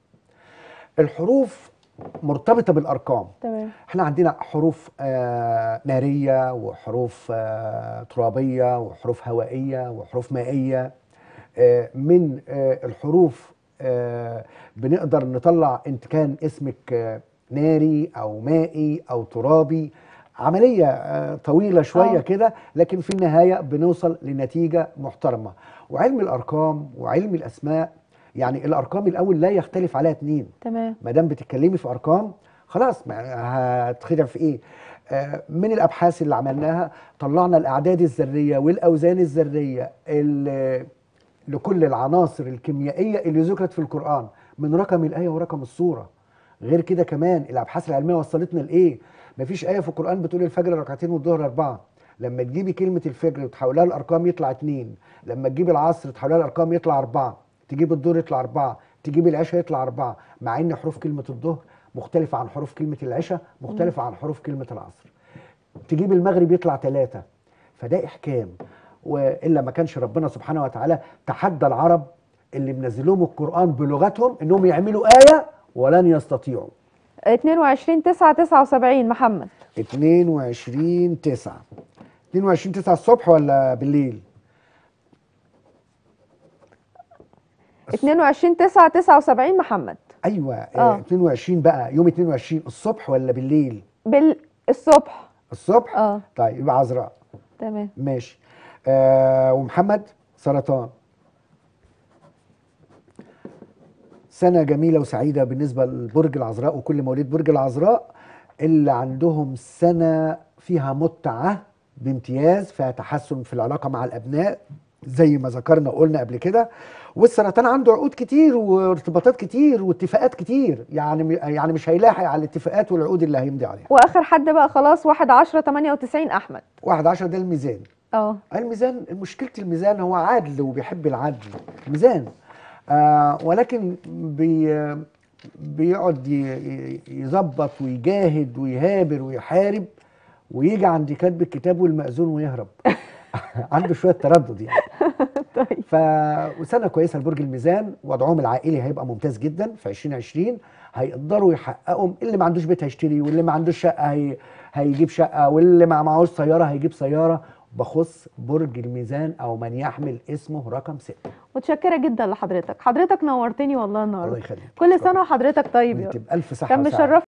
Speaker 2: الحروف مرتبطة بالارقام
Speaker 1: تمام
Speaker 2: احنا عندنا حروف آه نارية وحروف آه ترابية وحروف هوائية وحروف مائية آه من آه الحروف آه بنقدر نطلع انت كان اسمك آه ناري او مائي او ترابي عملية آه طويلة شوية
Speaker 1: آه.
Speaker 2: كده لكن في النهاية بنوصل لنتيجة محترمة وعلم الارقام وعلم الاسماء يعني الارقام الاول لا يختلف عليها اتنين
Speaker 1: تمام
Speaker 2: ما دام بتتكلمي في ارقام خلاص ما هتخدع في ايه آه، من الابحاث اللي عملناها طلعنا الاعداد الذريه والاوزان الذريه اللي لكل العناصر الكيميائيه اللي ذكرت في القران من رقم الايه ورقم السوره غير كده كمان الابحاث العلميه وصلتنا لايه مفيش ايه في القران بتقول الفجر ركعتين والظهر اربعه لما تجيبي كلمه الفجر وتحولها لارقام يطلع اتنين لما تجيبي العصر تحولها لارقام يطلع اربعه تجيب الظهر يطلع اربعه تجيب العشاء يطلع اربعه مع ان حروف كلمه الظهر مختلفه عن حروف كلمه العشاء مختلفه عن حروف كلمه العصر تجيب المغرب يطلع ثلاثة فده إحكام وإلا ما كانش ربنا سبحانه وتعالى تحدى العرب اللي منزل لهم القرآن بلغتهم إنهم يعملوا آية ولن يستطيعوا
Speaker 1: 22 9 79 محمد
Speaker 2: 22 9 22 9 الصبح ولا بالليل
Speaker 1: 22 9 79 محمد
Speaker 2: أيوة
Speaker 1: آه.
Speaker 2: آه. 22 بقى يوم 22 الصبح ولا بالليل
Speaker 1: بالصبح
Speaker 2: الصبح
Speaker 1: اه
Speaker 2: طيب يبقى عذراء
Speaker 1: تمام
Speaker 2: ماشي آه ومحمد سرطان سنة جميلة وسعيدة بالنسبة لبرج العذراء وكل مواليد برج العذراء اللي عندهم سنة فيها متعة بامتياز فيها تحسن في العلاقة مع الأبناء زي ما ذكرنا وقلنا قبل كده والسرطان عنده عقود كتير وارتباطات كتير واتفاقات كتير يعني يعني مش هيلاحق على الاتفاقات والعقود اللي هيمضي عليها
Speaker 1: واخر حد بقى خلاص 1 10 98 احمد
Speaker 2: واحد عشر ده الميزان
Speaker 1: اه
Speaker 2: الميزان مشكلة الميزان هو عادل وبيحب العدل ميزان آه ولكن بي بيقعد ي- ي- يظبط ويجاهد ويهابر ويحارب ويجي عند كاتب الكتاب والمأذون ويهرب عنده شوية تردد يعني
Speaker 1: طيب
Speaker 2: ف وسنة كويسة لبرج الميزان وضعهم العائلي هيبقى ممتاز جدا في 2020 هيقدروا يحققوا اللي ما عندوش بيت هيشتري واللي ما عندوش شقة هي... هيجيب شقة واللي ما معهوش سيارة هيجيب سيارة بخص برج الميزان أو من يحمل اسمه رقم ستة
Speaker 1: متشكره جدا لحضرتك حضرتك نورتني والله
Speaker 2: الله
Speaker 1: النهارده
Speaker 2: يخليك
Speaker 1: كل سنه وحضرتك طيب يا
Speaker 2: وانت
Speaker 1: رب
Speaker 2: بألف صحة
Speaker 1: كان
Speaker 2: وسعادة.
Speaker 1: مشرف